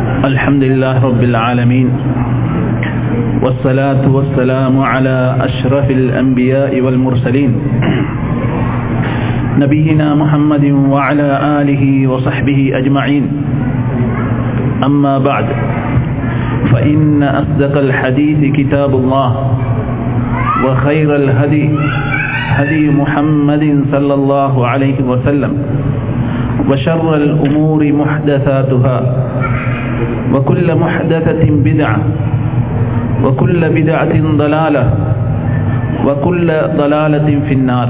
الحمد لله رب العالمين والصلاة والسلام على أشرف الأنبياء والمرسلين نبينا محمد وعلى آله وصحبه أجمعين أما بعد فإن أصدق الحديث كتاب الله وخير الهدي هدي محمد صلى الله عليه وسلم وشر الأمور محدثاتها وكل محدثة بدعة وكل بدعة ضلالة وكل ضلالة في النار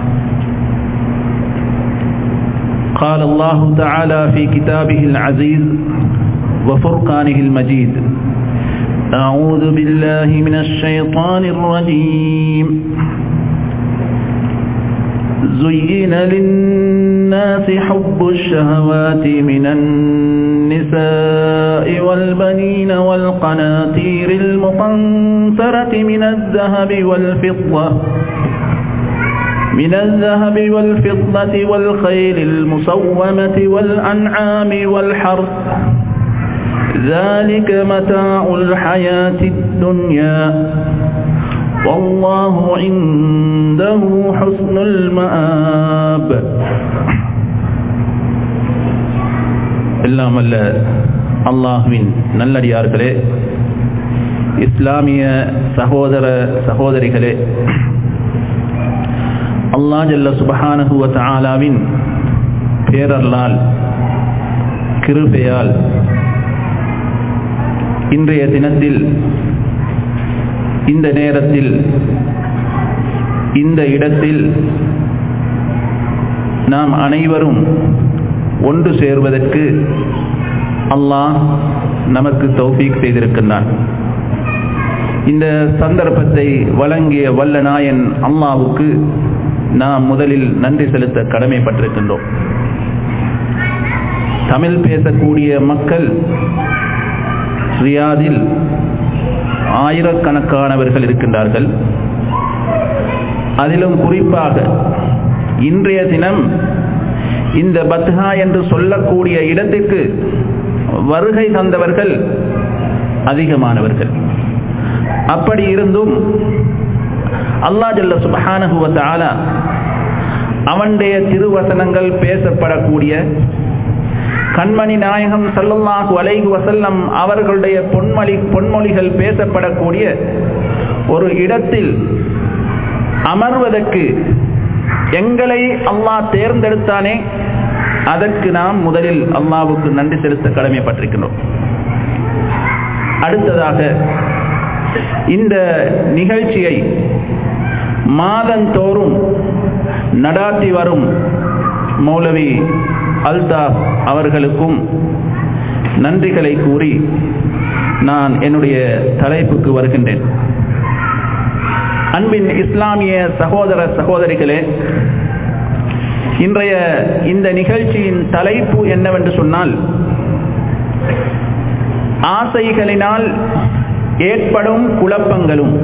قال الله تعالى في كتابه العزيز وفرقانه المجيد أعوذ بالله من الشيطان الرجيم زين للناس حب الشهوات من النساء والبنين والقناطير المقنطرة من الذهب والفضة من الذهب والفضة والخيل المصومة والأنعام والحرث ذلك متاع الحياة الدنيا والله عنده حسن المآب எல்லாம் அல்ல அல்லாஹுவின் நல்லடியார்களே இஸ்லாமிய சகோதர சகோதரிகளே அல்லா ஜல்ல சுபஹானஹுவ தாலாவின் பேரர்லால் கிருபையால் இன்றைய தினத்தில் இந்த நேரத்தில் இந்த இடத்தில் நாம் அனைவரும் ஒன்று சேர்வதற்கு அல்லாஹ் நமக்கு தௌஃபீக் செய்திருக்கின்றான் இந்த சந்தர்ப்பத்தை வழங்கிய வல்ல நாயன் அல்லாவுக்கு நாம் முதலில் நன்றி செலுத்த கடமைப்பட்டிருக்கின்றோம் தமிழ் பேசக்கூடிய மக்கள் ரியாதில் ஆயிரக்கணக்கானவர்கள் இருக்கின்றார்கள் அதிலும் குறிப்பாக இன்றைய தினம் இந்த பத்ஹா என்று சொல்லக்கூடிய இடத்திற்கு வருகை தந்தவர்கள் அதிகமானவர்கள் அப்படி இருந்தும் அல்லா ஜல்ல சுபஹானகுவத்த ஆலா அவனுடைய திருவசனங்கள் பேசப்படக்கூடிய கண்மணி நாயகம் சல்லல்லாஹு அலைஹி வசல்லம் அவர்களுடைய பொன்மொழி பொன்மொழிகள் பேசப்படக்கூடிய ஒரு இடத்தில் அமர்வதற்கு எங்களை அல்லாஹ் தேர்ந்தெடுத்தானே அதற்கு நாம் முதலில் அல்லாவுக்கு நன்றி செலுத்த கடமைப்பட்டிருக்கிறோம் அடுத்ததாக இந்த நிகழ்ச்சியை மாதந்தோறும் நடாத்தி வரும் மௌலவி அல்தாப் அவர்களுக்கும் நன்றிகளை கூறி நான் என்னுடைய தலைப்புக்கு வருகின்றேன் அன்பின் இஸ்லாமிய சகோதர சகோதரிகளே இன்றைய இந்த நிகழ்ச்சியின் தலைப்பு என்னவென்று சொன்னால் ஆசைகளினால் ஏற்படும் குழப்பங்களும்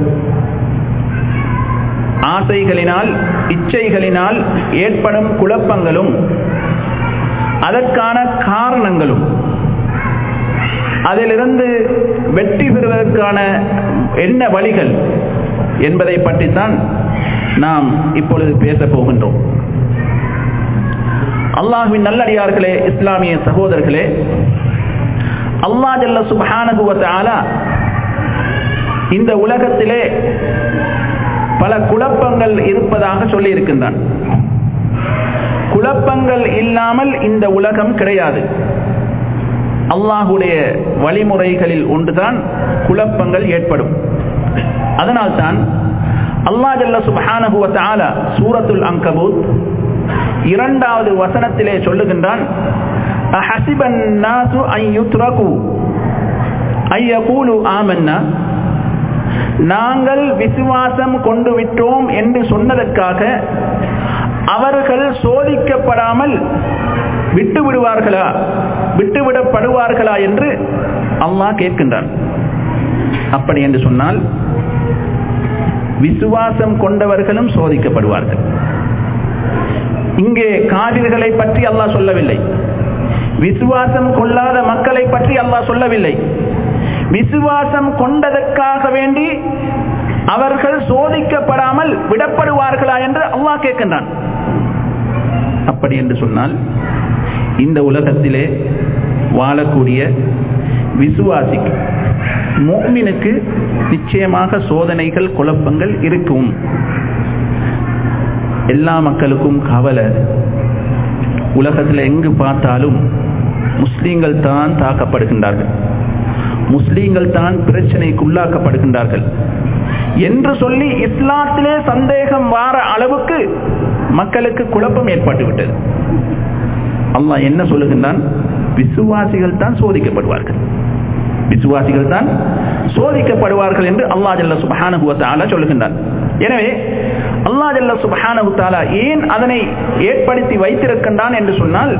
ஆசைகளினால் இச்சைகளினால் ஏற்படும் குழப்பங்களும் அதற்கான காரணங்களும் அதிலிருந்து வெற்றி பெறுவதற்கான என்ன வழிகள் என்பதை பற்றித்தான் நாம் இப்பொழுது பேசப் போகின்றோம் அல்லாஹுவின் நல்லடியார்களே இஸ்லாமிய சகோதரர்களே அல்லா ஜல்ல சுபானகுவத்த ஆலா இந்த உலகத்திலே பல குழப்பங்கள் இருப்பதாக சொல்லி இருக்கின்றான் குழப்பங்கள் இல்லாமல் இந்த உலகம் கிடையாது அல்லாஹுடைய வழிமுறைகளில் ஒன்றுதான் குழப்பங்கள் ஏற்படும் அதனால்தான் அல்லா ஜல்ல சுபஹானகுவத்த ஆலா சூரத்துல் அங்கபூத் இரண்டாவது வசனத்திலே சொல்லுகின்றான் நாங்கள் விசுவாசம் கொண்டு விட்டோம் என்று சொன்னதற்காக அவர்கள் சோதிக்கப்படாமல் விட்டு விடுவார்களா விட்டுவிடப்படுவார்களா என்று அல்லாஹ் கேட்கின்றான் அப்படி என்று சொன்னால் விசுவாசம் கொண்டவர்களும் சோதிக்கப்படுவார்கள் இங்கே காவிர்களை பற்றி அல்லாஹ் சொல்லவில்லை விசுவாசம் கொள்ளாத மக்களை பற்றி அல்லாஹ் சொல்லவில்லை விசுவாசம் கொண்டதற்காக வேண்டி அவர்கள் சோதிக்கப்படாமல் விடப்படுவார்களா என்று அல்லாஹ் கேட்கின்றான் அப்படி என்று சொன்னால் இந்த உலகத்திலே வாழக்கூடிய விசுவாசிக்கு மோமினுக்கு நிச்சயமாக சோதனைகள் குழப்பங்கள் இருக்கும் எல்லா மக்களுக்கும் கவலை உலகத்தில் எங்கு பார்த்தாலும் முஸ்லீம்கள் தான் தாக்கப்படுகின்றார்கள் முஸ்லீம்கள் தான் பிரச்சனைக்கு உள்ளாக்கப்படுகின்றார்கள் என்று சொல்லி இஸ்லாத்திலே சந்தேகம் வார அளவுக்கு மக்களுக்கு குழப்பம் ஏற்பட்டுவிட்டது அல்லாஹ் என்ன சொல்லுகின்றான் விசுவாசிகள் தான் சோதிக்கப்படுவார்கள் விசுவாசிகள் தான் சோதிக்கப்படுவார்கள் என்று அல்லா ஜல்ல சுபஹானுவத்தாலா சொல்லுகின்றார் எனவே அல்லா ஜல்ல சுபஹானுவத்தாலா ஏன் அதனை ஏற்படுத்தி வைத்திருக்கின்றான் என்று சொன்னால்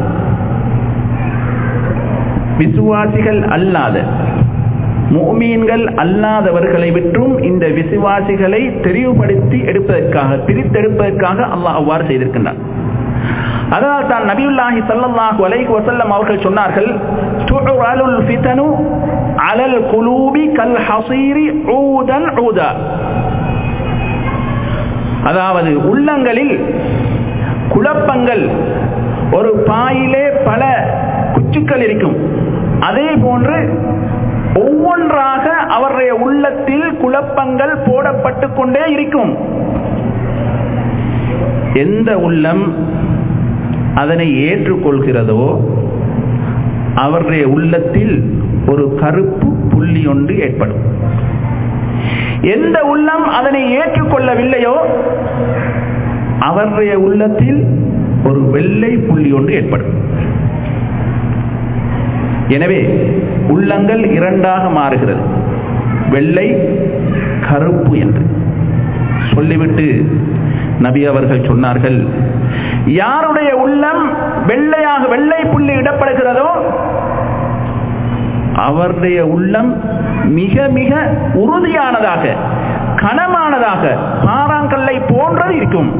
விசுவாசிகள் அல்லாத மோமீன்கள் அல்லாதவர்களை விற்றும் இந்த விசுவாசிகளை தெரிவுபடுத்தி எடுப்பதற்காக பிரித்தெடுப்பதற்காக அல்லாஹ் அவ்வாறு செய்திருக்கின்றான் அதனால் தான் நபியுல்லாஹி சல்லல்லாஹு அலைஹி வஸல்லம் அவர்கள் சொன்னார்கள் துஅலுல் ஃபிதனு அலல் குலூபி கல் ஹஸீரி ஊதன் ஊதா அதாவது உள்ளங்களில் குழப்பங்கள் ஒரு பாயிலே பல குச்சுக்கள் இருக்கும் அதே போன்று ஒவ்வொன்றாக அவருடைய உள்ளத்தில் குழப்பங்கள் போடப்பட்டு கொண்டே இருக்கும் எந்த உள்ளம் அதனை ஏற்றுக்கொள்கிறதோ அவருடைய உள்ளத்தில் ஒரு கருப்பு புள்ளி ஒன்று ஏற்படும் எந்த உள்ளம் அதனை ஏற்றுக்கொள்ளவில்லையோ அவருடைய உள்ளத்தில் ஒரு வெள்ளை புள்ளி ஒன்று ஏற்படும் எனவே உள்ளங்கள் இரண்டாக மாறுகிறது வெள்ளை கருப்பு என்று சொல்லிவிட்டு நபி அவர்கள் சொன்னார்கள் யாருடைய உள்ளம் வெள்ளையாக வெள்ளை புள்ளி இடப்படுகிறதோ அவருடைய உள்ளம் மிக மிக உறுதியானதாக கனமானதாக பாறாங்கல்லை போன்றது இருக்கும்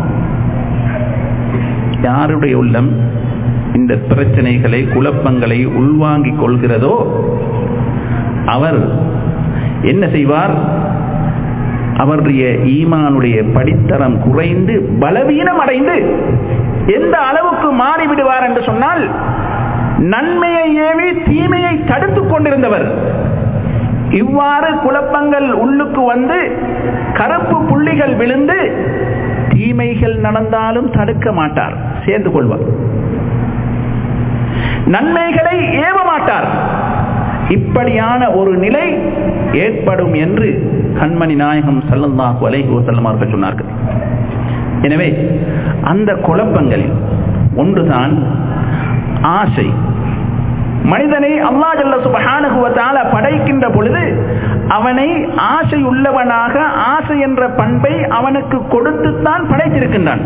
யாருடைய உள்ளம் இந்த பிரச்சனைகளை குழப்பங்களை உள்வாங்கிக் கொள்கிறதோ அவர் என்ன செய்வார் அவருடைய ஈமானுடைய படித்தரம் குறைந்து பலவீனம் அடைந்து எந்த அளவுக்கு மாறிவிடுவார் என்று சொன்னால் நன்மையை ஏவி தீமையை தடுத்துக் கொண்டிருந்தவர் இவ்வாறு குழப்பங்கள் உள்ளுக்கு வந்து கருப்பு புள்ளிகள் விழுந்து தீமைகள் நடந்தாலும் தடுக்க மாட்டார் சேர்ந்து கொள்வார் நன்மைகளை ஏவ மாட்டார் இப்படியான ஒரு நிலை ஏற்படும் என்று கண்மணி நாயகம் சல்லல்லாஹு அலைஹி வஸல்லம் அவர்கள் சொன்னார்கள் எனவே அந்த குழப்பங்களில் ஒன்றுதான் ஆசை மனிதனை அல்லா ஜல்ல சுபஹானஹு வ தஆலா படைக்கின்ற பொழுது அவனை ஆசை உள்ளவனாக ஆசை என்ற பண்பை அவனுக்கு கொடுத்துத்தான் படைத்திருக்கின்றான்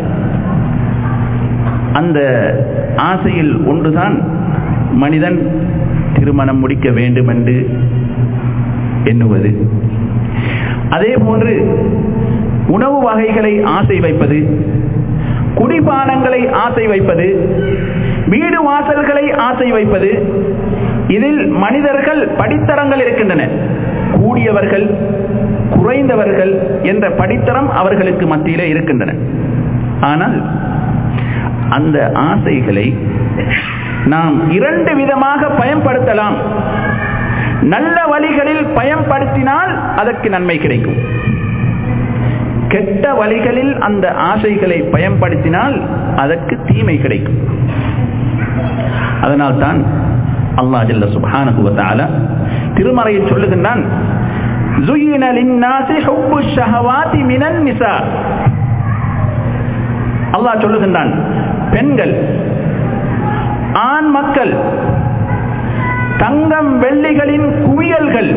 அந்த ஆசையில் ஒன்றுதான் மனிதன் திருமணம் முடிக்க வேண்டும் என்று எண்ணுவது அதே போன்று உணவு வகைகளை ஆசை வைப்பது குடிபானங்களை ஆசை வைப்பது வீடு வாசல்களை ஆசை வைப்பது இதில் மனிதர்கள் படித்தரங்கள் இருக்கின்றன கூடியவர்கள் குறைந்தவர்கள் என்ற படித்தரம் அவர்களுக்கு மத்தியிலே இருக்கின்றன ஆனால் அந்த ஆசைகளை நாம் இரண்டு விதமாக பயன்படுத்தலாம் நல்ல வழிகளில் பயன்படுத்தினால் அதற்கு நன்மை கிடைக்கும் கெட்ட வழிகளில் அந்த ஆசைகளை பயன்படுத்தினால் அதற்கு தீமை கிடைக்கும் அதனால் தான் அல்லா ஜல்ல சுபானஹு வ தஆலா திருமறையில் சொல்லுகின்றான் زُيِّنَ لِلنَّاسِ حُبُّ الشَّهَوَاتِ مِنَ النِّسَاءِ அல்லாஹ் சொல்லுகின்றான் பெண்கள் ஆண் மக்கள் தங்கம் வெள்ளிகளின் குவியல்கள்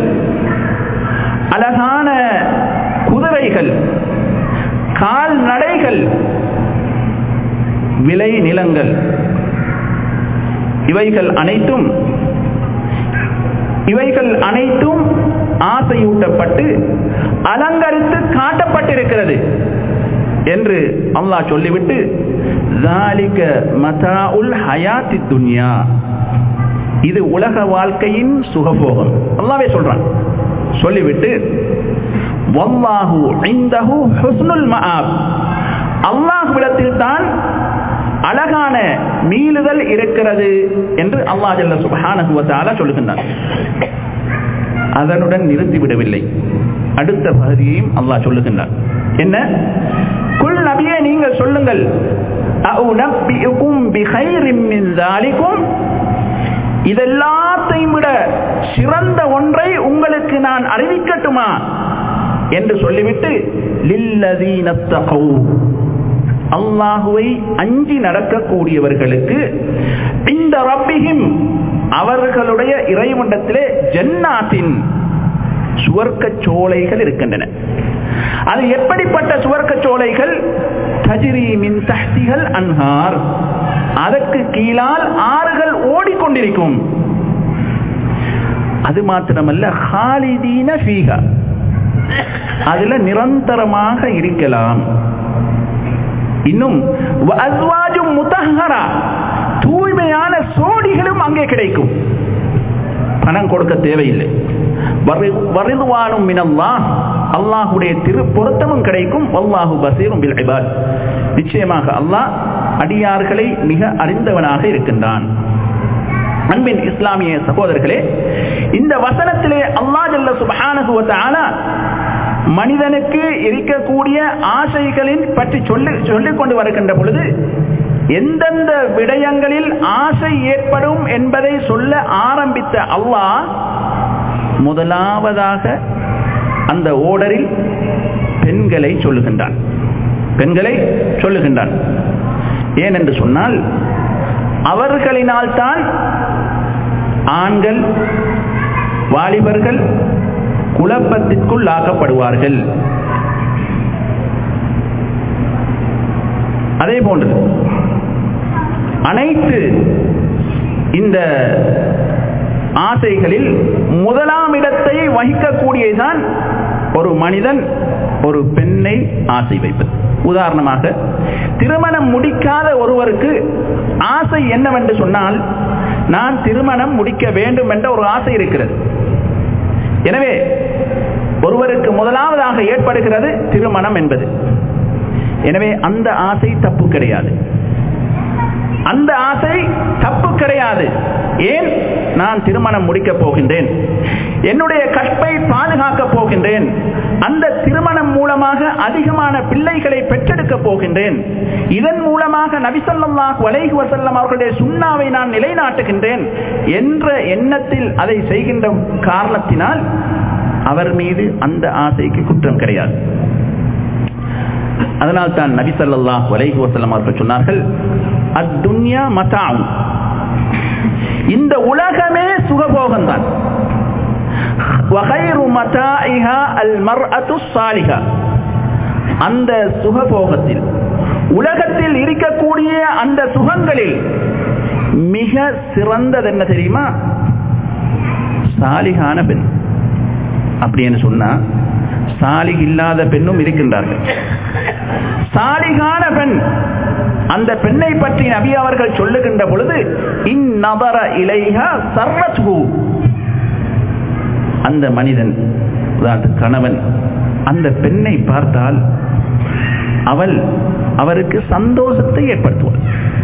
அழகான குதிரைகள் கால்நடைகள் விளை நிலங்கள் இவைகள் அனைத்தும் இவைகள் அனைத்தும் ஆசையூட்டப்பட்டு அலங்கரித்து காட்டப்பட்டிருக்கிறது என்று அல்லாஹ் சொல்லிவிட்டு ذَلِكَ مَتَاعُ الْحَيَاةِ الدُّنْيَا இது உலக வாழ்க்கையின் சுகபோகம் அல்லாவே சொல்றான் சொல்லிவிட்டு வல்லாஹு இந்தஹு ஹுஸ்னுல் மஆப் அல்லாஹ்விடத்தில் தான் அழகான மீளுதல் இருக்கிறது என்று அல்லாஹ் ஜல்ல சுப்ஹானஹு வ தஆலா சொல்லுகின்றான் அதனுடன் நிறுத்திவிடவில்லை அடுத்த பகுதியையும் அல்லாஹ் சொல்லுகின்றான் என்ன குல் நபியே நீங்கள் சொல்லுங்கள் அஉனப்பியுகும் பிகைரின் மின் தாலிகும் இதெல்லாத்தையும் விட சிறந்த ஒன்றை உங்களுக்கு நான் அறிவிக்கட்டுமா என்று சொல்லிவிட்டு லில்லதீனத்தகௌ அல்லாஹுவை அஞ்சி நடக்கக்கூடியவர்களுக்கு இந்த ரப்பிஹிம் அவர்களுடைய இறைவண்டத்திலே ஜன்னாத்தின் சுவர்க்க சோலைகள் இருக்கின்றன அது எப்படிப்பட்ட சுவர்க்க சோலைகள் தஜிரி மின் தஹ்திகள் அன்ஹார் அதற்கு கீழால் ஆறுகள் ஓடிக்கொண்டிருக்கும் அது மாத்திரமல்ல ஹாலிதீன ஃபீகா அதுல நிரந்தரமாக இருக்கலாம் இன்னும் வஅஸ்வாஜும் முத்தஹரா தூய்மையான சோடிகளும் அங்கே கிடைக்கும் பணம் கொடுக்க தேவையில்லை வரிதுவானும் மினல்லாஹ் அல்லாஹுடைய திரு பொருத்தமும் கிடைக்கும் வல்லாஹு பசீரும் பில் இபாத் நிச்சயமாக அல்லாஹ் அடியார்களை மிக அறிந்தவனாக இருக்கின்றான் அன்பின் இஸ்லாமிய சகோதரர்களே இந்த வசனத்திலே அல்லா ஜல்ல சுபஹானஹு வ தஆலா மனிதனுக்கு இருக்கக்கூடிய ஆசைகளின் பற்றி சொல்லி சொல்லிக் கொண்டு வருகின்ற பொழுது எந்தெந்த விடயங்களில் ஆசை ஏற்படும் என்பதை சொல்ல ஆரம்பித்த அல்லாஹ் முதலாவதாக அந்த ஓடரில் பெண்களை சொல்லுகின்றான் பெண்களை சொல்லுகின்றான் ஏனென்று சொன்னால் அவர்களினால் தான் ஆண்கள் வாலிபர்கள் குழப்பத்திற்குள் ஆக்கப்படுவார்கள் அதே போன்று அனைத்து இந்த ஆசைகளில் முதலாம் இடத்தை வகிக்கக்கூடியதுதான் ஒரு மனிதன் ஒரு பெண்ணை ஆசை வைப்பது உதாரணமாக திருமணம் முடிக்காத ஒருவருக்கு ஆசை என்னவென்று சொன்னால் நான் திருமணம் முடிக்க வேண்டும் என்ற ஒரு ஆசை இருக்கிறது எனவே ஒருவருக்கு முதலாவதாக ஏற்படுகிறது திருமணம் என்பது எனவே அந்த ஆசை தப்பு கிடையாது அந்த ஆசை தப்பு கிடையாது ஏன் நான் திருமணம் முடிக்கப் போகின்றேன் என்னுடைய கற்பை பாதுகாக்கப் போகின்றேன் அந்த திருமணம் மூலமாக அதிகமான பிள்ளைகளை பெற்றெடுக்க போகின்றேன் இதன் மூலமாக நபிசல்லாஹ் வலைஹி வசல்லம் அவர்களுடைய சுண்ணாவை நான் நிலைநாட்டுகின்றேன் என்ற எண்ணத்தில் அதை செய்கின்ற காரணத்தினால் அவர் மீது அந்த ஆசைக்கு குற்றம் கிடையாது அதனால் தான் நபி சல்லாஹ் வலைஹி வசல்லம் அவர்கள் சொன்னார்கள் அத்துன்யா மதாவும் இந்த உலகமே சுகபோகம் தான் அந்த சுகபோகத்தில் உலகத்தில் இருக்கக்கூடிய அந்த சுகங்களில் மிக சிறந்தது என்ன தெரியுமா சாலிகான பெண் அப்படின்னு சொன்னா சாலிக் இல்லாத பெண்ணும் இருக்கின்றார்கள் சாலிகான பெண் அந்த பெண்ணை பற்றி நபி அவர்கள் சொல்லுகின்ற பொழுது இந்நபர இலைஹா சர்வத்ஹு அந்த மனிதன் கணவன் அந்த பெண்ணை பார்த்தால் அவள் அவருக்கு சந்தோஷத்தை ஏற்படுத்துவாள்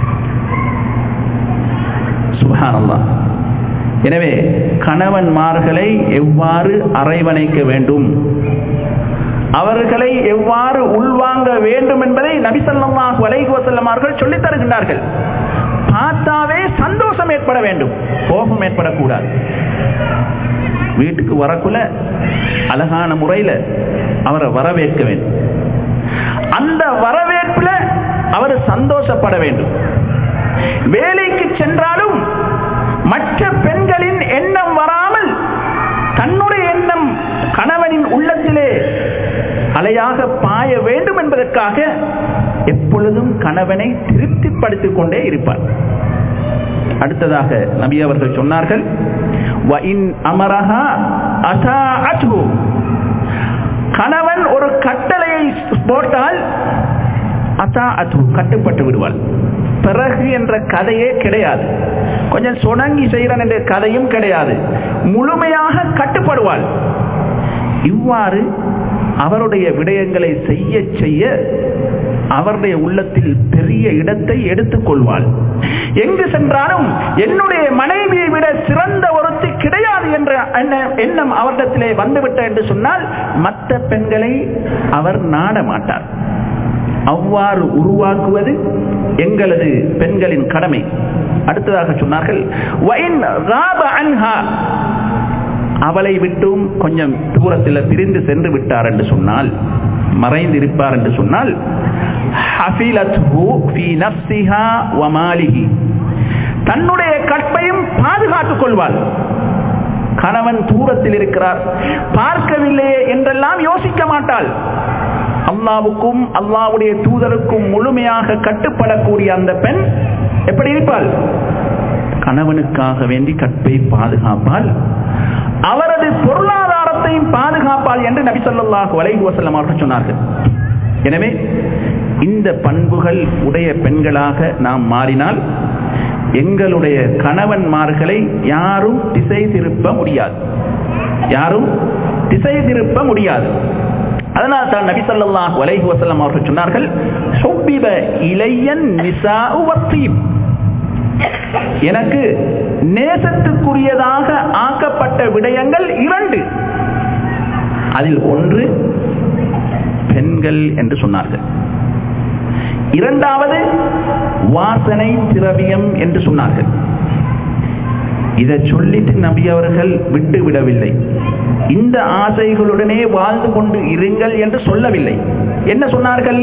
சுபானல்லா எனவே கணவன்மார்களை எவ்வாறு அரவணைக்க வேண்டும் அவர்களை எவ்வாறு உள்வாங்க வேண்டும் என்பதை நபிசல்லாஹ் வலைகு வசல்லமார்கள் சொல்லித் தருகின்றார்கள் பார்த்தாவே சந்தோஷம் ஏற்பட வேண்டும் கோபம் ஏற்படக்கூடாது வீட்டுக்கு வரக்குள்ள அழகான முறையில அவரை வரவேற்க வேண்டும் அந்த வரவேற்புல அவர் சந்தோஷப்பட வேண்டும் வேலைக்கு சென்றாலும் மற்ற பெண்களின் எண்ணம் வராமல் தன்னுடைய எண்ணம் கணவனின் உள்ளத்திலே அலையாக பாய வேண்டும் என்பதற்காக எப்பொழுதும் கணவனை திருப்திப்படுத்திக் கொண்டே இருப்பார் அடுத்ததாக நபி அவர்கள் சொன்னார்கள் கணவன் ஒரு கட்டளையை போட்டால் அத்தா அத்து கட்டுப்பட்டு விடுவாள் பிறகு என்ற கதையே கிடையாது கொஞ்சம் சுணங்கி செய்கிறன் என்ற கதையும் கிடையாது முழுமையாக கட்டுப்படுவாள் இவ்வாறு அவருடைய விடயங்களை செய்ய செய்ய அவருடைய உள்ளத்தில் பெரிய இடத்தை எடுத்துக் கொள்வாள் எங்கு சென்றாலும் என்னுடைய மனைவியை விட சிறந்த ஒருத்தி கிடையாது என்ற எண்ணம் அவரிடத்திலே வந்துவிட்ட என்று சொன்னால் மற்ற பெண்களை அவர் நாட மாட்டார் அவ்வாறு உருவாக்குவது எங்களது பெண்களின் கடமை அடுத்ததாக சொன்னார்கள் அவளை விட்டும் கொஞ்சம் தூரத்தில் பிரிந்து சென்று விட்டார் என்று சொன்னால் மறைந்திருப்பார் என்று சொன்னால் தன்னுடைய கற்பையும் பாதுகாத்துக் கொள்வாள் கணவன் தூரத்தில் இருக்கிறார் பார்க்கவில்லையே என்றெல்லாம் யோசிக்க மாட்டாள் அல்லாவுக்கும் அல்லாவுடைய தூதருக்கும் முழுமையாக கட்டுப்படக்கூடிய அந்த பெண் எப்படி இருப்பாள் கணவனுக்காக வேண்டி கற்பை பாதுகாப்பால் அவரது பொருளாதாரத்தையும் பாதுகாப்பால் என்று நபி சொல்லாஹு அலைஹி வசல்லம் அவர்கள் சொன்னார்கள் எனவே இந்த பண்புகள் உடைய பெண்களாக நாம் மாறினால் எங்களுடைய கணவன்மார்களை யாரும் திசை திருப்ப முடியாது யாரும் திசை திருப்ப முடியாது அதனால் தான் நபி சொல்லாஹு அலைஹி வசல்லம் அவர்கள் சொன்னார்கள் இளையன் நிசா எனக்கு நேசத்துக்குரியதாக ஆக்கப்பட்ட விடயங்கள் இரண்டு அதில் ஒன்று பெண்கள் என்று சொன்னார்கள் இரண்டாவது வாசனை திரவியம் என்று சொன்னார்கள் இதை சொல்லிட்டு நபி அவர்கள் விட்டு விடவில்லை இந்த ஆசைகளுடனே வாழ்ந்து கொண்டு இருங்கள் என்று சொல்லவில்லை என்ன சொன்னார்கள்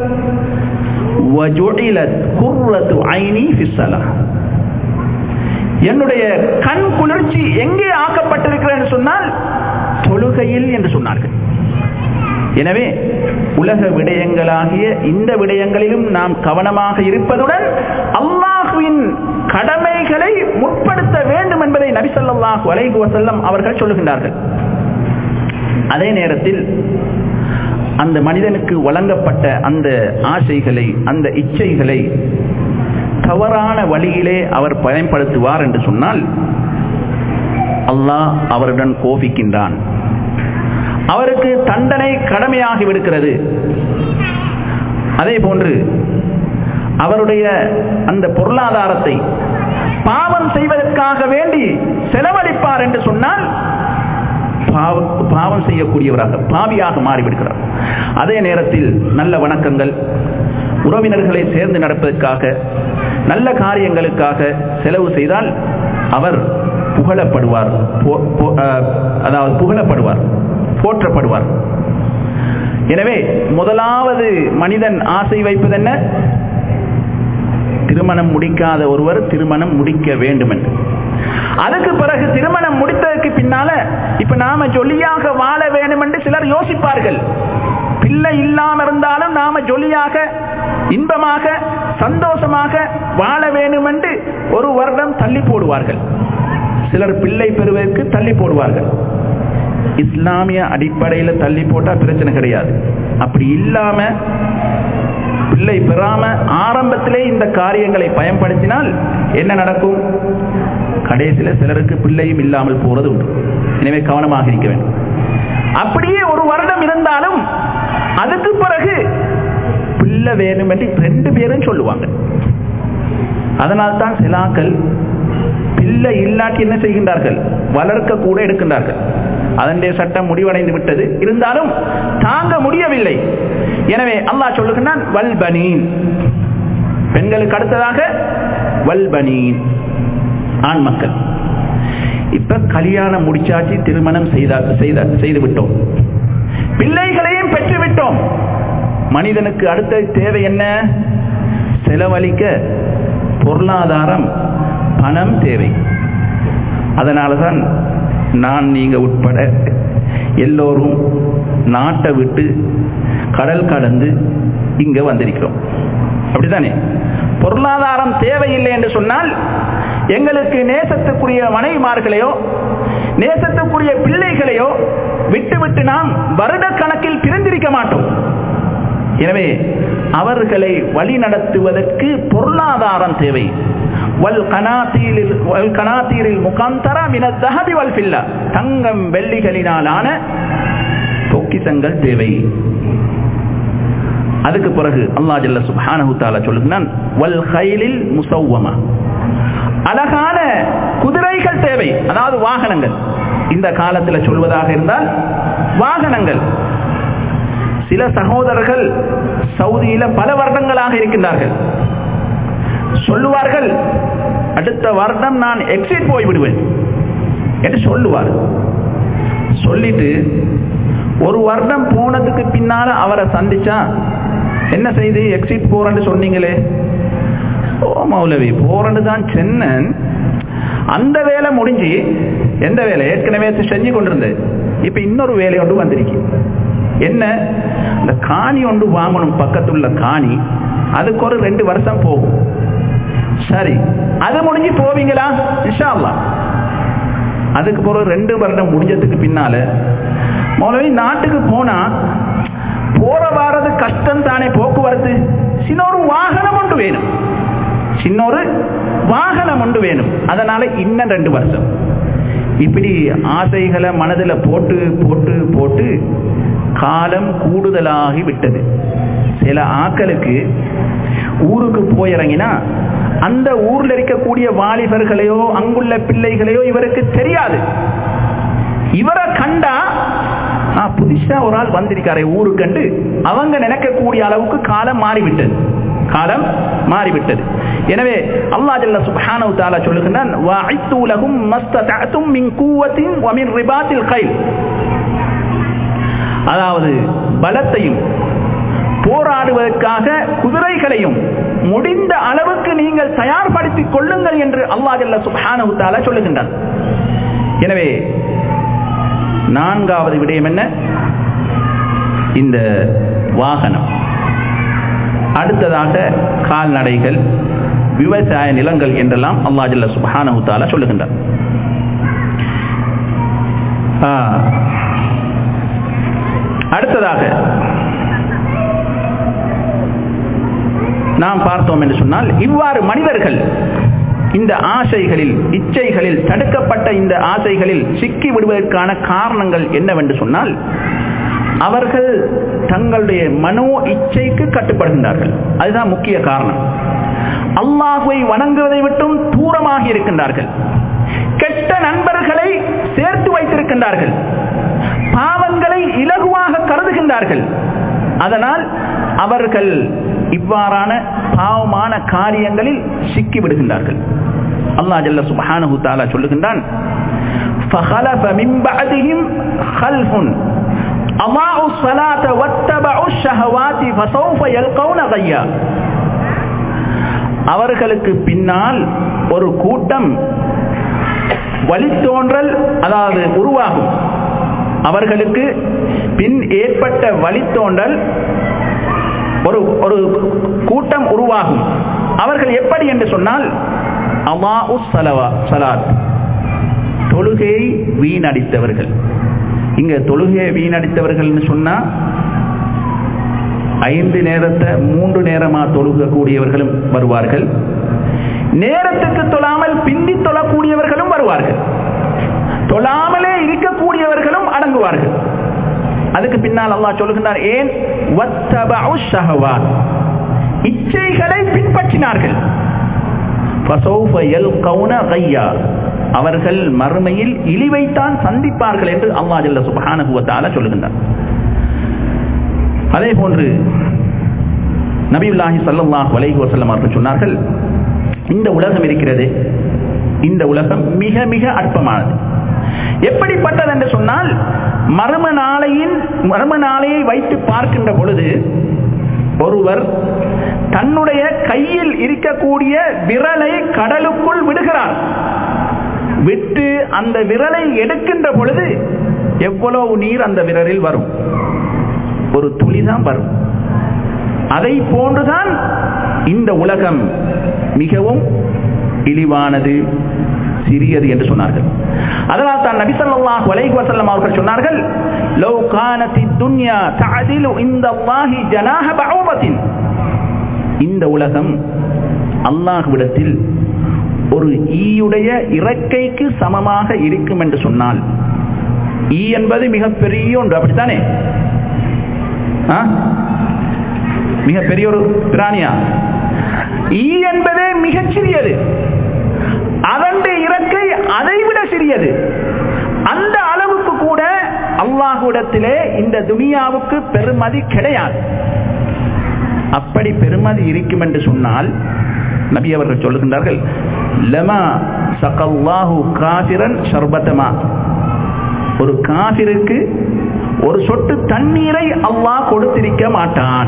என்னுடைய கண் குளிர்ச்சி எங்கே ஆக்கப்பட்டிருக்கிறது சொன்னால் தொழுகையில் என்று சொன்னார்கள் எனவே உலக விடயங்களாகிய இந்த விடயங்களிலும் நாம் கவனமாக இருப்பதுடன் அல்லாஹுவின் கடமைகளை முற்படுத்த வேண்டும் என்பதை நபிசல்லாஹு அலைஹு வசல்லம் அவர்கள் சொல்லுகின்றார்கள் அதே நேரத்தில் அந்த மனிதனுக்கு வழங்கப்பட்ட அந்த ஆசைகளை அந்த இச்சைகளை தவறான வழியிலே அவர் பயன்படுத்துவார் என்று சொன்னால் அல்லாஹ் அவருடன் கோபிக்கின்றான் அவருக்கு தண்டனை கடமையாகி விடுக்கிறது அதே போன்று அவருடைய அந்த பொருளாதாரத்தை பாவம் செய்வதற்காக வேண்டி செலவழிப்பார் என்று சொன்னால் பாவம் செய்யக்கூடியவராக பாவியாக மாறிவிடுகிறார் அதே நேரத்தில் நல்ல வணக்கங்கள் உறவினர்களை சேர்ந்து நடப்பதற்காக நல்ல காரியங்களுக்காக செலவு செய்தால் அவர் புகழப்படுவார் அதாவது புகழப்படுவார் போற்றப்படுவார் எனவே முதலாவது மனிதன் ஆசை வைப்பது என்ன திருமணம் முடிக்காத ஒருவர் திருமணம் முடிக்க வேண்டும் என்று அதுக்கு பிறகு திருமணம் முடித்ததற்கு பின்னால இப்ப நாம ஜொலியாக வாழ வேண்டும் என்று சிலர் யோசிப்பார்கள் பிள்ளை இல்லாம இருந்தாலும் நாம ஜொலியாக இன்பமாக சந்தோஷமாக வாழ வேண்டும் என்று ஒரு வருடம் தள்ளி போடுவார்கள் சிலர் பிள்ளை பெறுவதற்கு தள்ளி போடுவார்கள் இஸ்லாமிய அடிப்படையில் தள்ளி போட்டா பிரச்சனை கிடையாது அப்படி இல்லாம பிள்ளை பெறாம ஆரம்பத்திலே இந்த காரியங்களை பயன்படுத்தினால் என்ன நடக்கும் கடைசியில் சிலருக்கு பிள்ளையும் இல்லாமல் போறது உண்டு எனவே கவனமாக இருக்க வேண்டும் அப்படியே ஒரு வருடம் இருந்தாலும் அதுக்கு பிறகு பிள்ளை வேணும் என்று ரெண்டு பேரும் சொல்லுவாங்க அதனால்தான் சிலாக்கள் பிள்ளை இல்லாட்டி என்ன செய்கின்றார்கள் வளர்க்க கூட எடுக்கின்றார்கள் அதனுடைய சட்டம் முடிவடைந்து விட்டது இருந்தாலும் தாங்க முடியவில்லை எனவே அல்லாஹ் சொல்லுகின்றான் வல்பனீன் பெண்களுக்கு அடுத்ததாக வல்பனீன் ஆண் மக்கள் இப்ப கல்யாணம் முடிச்சாச்சு திருமணம் செய்து விட்டோம் பிள்ளைகளையும் பெற்றுவிட்டோம் மனிதனுக்கு அடுத்த தேவை என்ன செலவழிக்க பொருளாதாரம் பணம் தேவை அதனாலதான் நான் நீங்க உட்பட எல்லோரும் நாட்டை விட்டு கடல் கடந்து இங்க வந்திருக்கிறோம் அப்படித்தானே பொருளாதாரம் தேவையில்லை என்று சொன்னால் எங்களுக்கு நேசத்துக்குரிய மனைவிமார்களையோ நேசத்துக்குரிய பிள்ளைகளையோ விட்டு விட்டு நாம் வருட கணக்கில் பிரிந்திருக்க மாட்டோம் எனவே அவர்களை வழி நடத்துவதற்கு பொருளாதாரம் தேவை வல் கனாத்தீரில் வல் கனாத்தீரில் முகாந்தரா மின தஹபி வல் ஃபில்லா தங்கம் வெள்ளிகளினாலான பொக்கிசங்கள் தேவை அதுக்கு பிறகு அல்லாஹ் ஜல்ல சுப்ஹானஹு தஆலா சொல்லுகிறான் வல் கைலில் முசவ்வமா அழகான குதிரைகள் தேவை அதாவது வாகனங்கள் இந்த காலத்தில் சொல்வதாக இருந்தால் வாகனங்கள் சில சகோதரர்கள் சவுதியில பல வருடங்களாக இருக்கின்றார்கள் சொல்லுவார்கள் அடுத்த வருடம் நான் எக்ஸிட் போய் விடுவேன் என்று சொல்லுவார் சொல்லிட்டு ஒரு வருடம் போனதுக்கு பின்னால அவரை சந்திச்சா என்ன செய்து எக்ஸிட் போறேன்னு சொன்னீங்களே ஓ மௌலவி போறேன்னு தான் சென்னன் அந்த வேலை முடிஞ்சு எந்த வேலை ஏற்கனவே செஞ்சு கொண்டிருந்தது இப்ப இன்னொரு வேலை ஒன்று வந்திருக்கு என்ன இந்த காணி ஒன்று வாங்கணும் பக்கத்துள்ள காணி அதுக்கு ஒரு ரெண்டு வருஷம் போகும் சரி அது முடிஞ்சு போவீங்களா இன்ஷா அல்லாஹ் அதுக்கு பிறகு ரெண்டு வருடம் முடிஞ்சதுக்கு பின்னால மௌலவி நாட்டுக்கு போனா போற வாரது கஷ்டம் தானே போக்குவரத்து சின்ன ஒரு வாகனம் ஒன்று வேணும் சின்ன ஒரு வாகனம் ஒன்று வேணும் அதனால இன்னும் ரெண்டு வருஷம் இப்படி ஆசைகளை மனதில் போட்டு போட்டு போட்டு காலம் கூடுதலாகி விட்டது சில ஆக்களுக்கு ஊருக்கு போயிறங்கினா அந்த ஊர்ல இருக்கக்கூடிய வாலிபர்களையோ அங்குள்ள பிள்ளைகளையோ இவருக்கு தெரியாது இவரை கண்டா ஆ, புதுசா ஒரு ஆள் வந்திருக்காரு ஊருக்கு கண்டு அவங்க நினைக்கக்கூடிய அளவுக்கு காலம் மாறிவிட்டது காலம் மாறிவிட்டது எனவே அல்லாஹ் ஜல்ல சுப்ஹானஹு தஆலா சொல்லுகிறான் வஅத்து லஹும் மஸ்ததஅதும் மின் குவத்தின் வ மின் ரிபாத்தில் கைல் அதாவது பலத்தையும் போராடுவதற்காக குதிரைகளையும் முடிந்த அளவுக்கு நீங்கள் தயார்படுத்திக் கொள்ளுங்கள் என்று அல்லாஹ் ஜல்ல சுப்ஹானஹு தஆலா சொல்லுகின்றான் எனவே நான்காவது விடயம் என்ன இந்த வாகனம் அடுத்ததாக கால்நடைகள் விவசாய நிலங்கள் என்றெல்லாம் அல்லாஹ் ஜல்ல சுப்ஹானஹு தஆலா சொல்லுகின்றார் ஆ, அடுத்ததாக நாம் பார்த்தோம் என்று சொன்னால் இவ்வாறு மனிதர்கள் இந்த ஆசைகளில் இச்சைகளில் தடுக்கப்பட்ட இந்த ஆசைகளில் சிக்கி விடுவதற்கான காரணங்கள் என்னவென்று சொன்னால் அவர்கள் தங்களுடைய மனோ இச்சைக்கு கட்டுப்படுகின்றார்கள் அதுதான் முக்கிய காரணம் அல்லாஹுவை வணங்குவதை விட்டும் தூரமாகி இருக்கின்றார்கள் கெட்ட நண்பர்களை சேர்த்து வைத்திருக்கின்றார்கள் பாவங்களை இலகுவாக கருதுகின்றார்கள் அதனால் அவர்கள் இவ்வாறான பாவமான காரியங்களில் சிக்கி விடுகின்றார்கள் அல்லாஹ் ஜல்ல சுப்ஹானஹு தஆலா சொல்லுகின்றான் فخلف من بعدهم خلف أضاعوا الصلاة واتبعوا الشهوات فسوف يلقون غيا அவர்களுக்கு பின்னால் ஒரு கூட்டம் வழித்தோன்றல் அதாவது உருவாகும் அவர்களுக்கு பின் ஏற்பட்ட வழித்தோன்றல் ஒரு ஒரு கூட்டம் உருவாகும் அவர்கள் எப்படி என்று சொன்னால் அமாஉ சலவா சலாத் தொழுகையை வீணடித்தவர்கள் இங்க தொழுகையை வீணடித்தவர்கள்னு சொன்னா ஐந்து நேரத்தை மூன்று நேரமா தொழுகக்கூடியவர்களும் வருவார்கள் நேரத்துக்கு தொழாமல் பிந்தி தொழக்கூடியவர்களும் வருவார்கள் தொழாமலே இருக்கக்கூடியவர்களும் அடங்குவார்கள் அதுக்கு பின்னால் அல்லாஹ் சொல்லுகின்றார் ஏன் வத்தபஉ ஷஹவாத் இச்சைகளை பின்பற்றினார்கள் ஃபஸௌஃப யல்கௌன கையா அவர்கள் மறுமையில் இழிவைத்தான் சந்திப்பார்கள் என்று அல்லாஹ் ஜல்ல சுப்ஹானஹு வ தஆலா சொல்லுகின்றார் அதே போன்று நபியுல்லாஹி ஸல்லல்லாஹு அலைஹி வஸல்லம் அவர்கள் சொன்னார்கள் இந்த உலகம் இருக்கிறது இந்த உலகம் மிக மிக அற்பமானது எப்படிப்பட்டது என்று சொன்னால் மர்ம நாளையின் மர்ம நாளையை வைத்து பார்க்கின்ற பொழுது ஒருவர் தன்னுடைய கையில் இருக்கக்கூடிய விரலை கடலுக்குள் விடுகிறார் விட்டு அந்த விரலை எடுக்கின்ற பொழுது எவ்வளவு நீர் அந்த விரலில் வரும் ஒரு துளிதான் வரும் அதை போன்றுதான் இந்த உலகம் மிகவும் இழிவானது சிறியது என்று சொன்னார்கள் அதனால் தான் நபி ஸல்லல்லாஹு அலைஹி வஸல்லம் அவர்கள் சொன்னார்கள் லவ் கானத் துன்யா தஅதிலு இந்தல்லாஹி ஜனாஹ பஊபத்தின் இந்த உலகம் அல்லாஹ்விடத்தில் ஒரு ஈயுடைய இறக்கைக்கு சமமாக இருக்கும் என்று சொன்னால் ஈ என்பது மிகப்பெரிய ஒன்று அப்படித்தானே ஆ? மிகப்பெரிய ஒரு பிராணியா ஈ என்பதே மிகச் சிறியது அதனுடைய இறக்கை அதைவிட சிறியது அந்த அளவுக்கு கூட அல்லாஹுடத்திலே இந்த துனியாவுக்கு பெருமதி கிடையாது அப்படி பெருமதி இருக்கும் என்று சொன்னால் நபி அவர்கள் சொல்லுகின்றார்கள் லமா சகல்லாஹு காபிரன் சர்பத்தமா ஒரு காபிருக்கு ஒரு சொட்டு தண்ணீரை அல்லாஹ் கொடுத்திருக்க மாட்டான்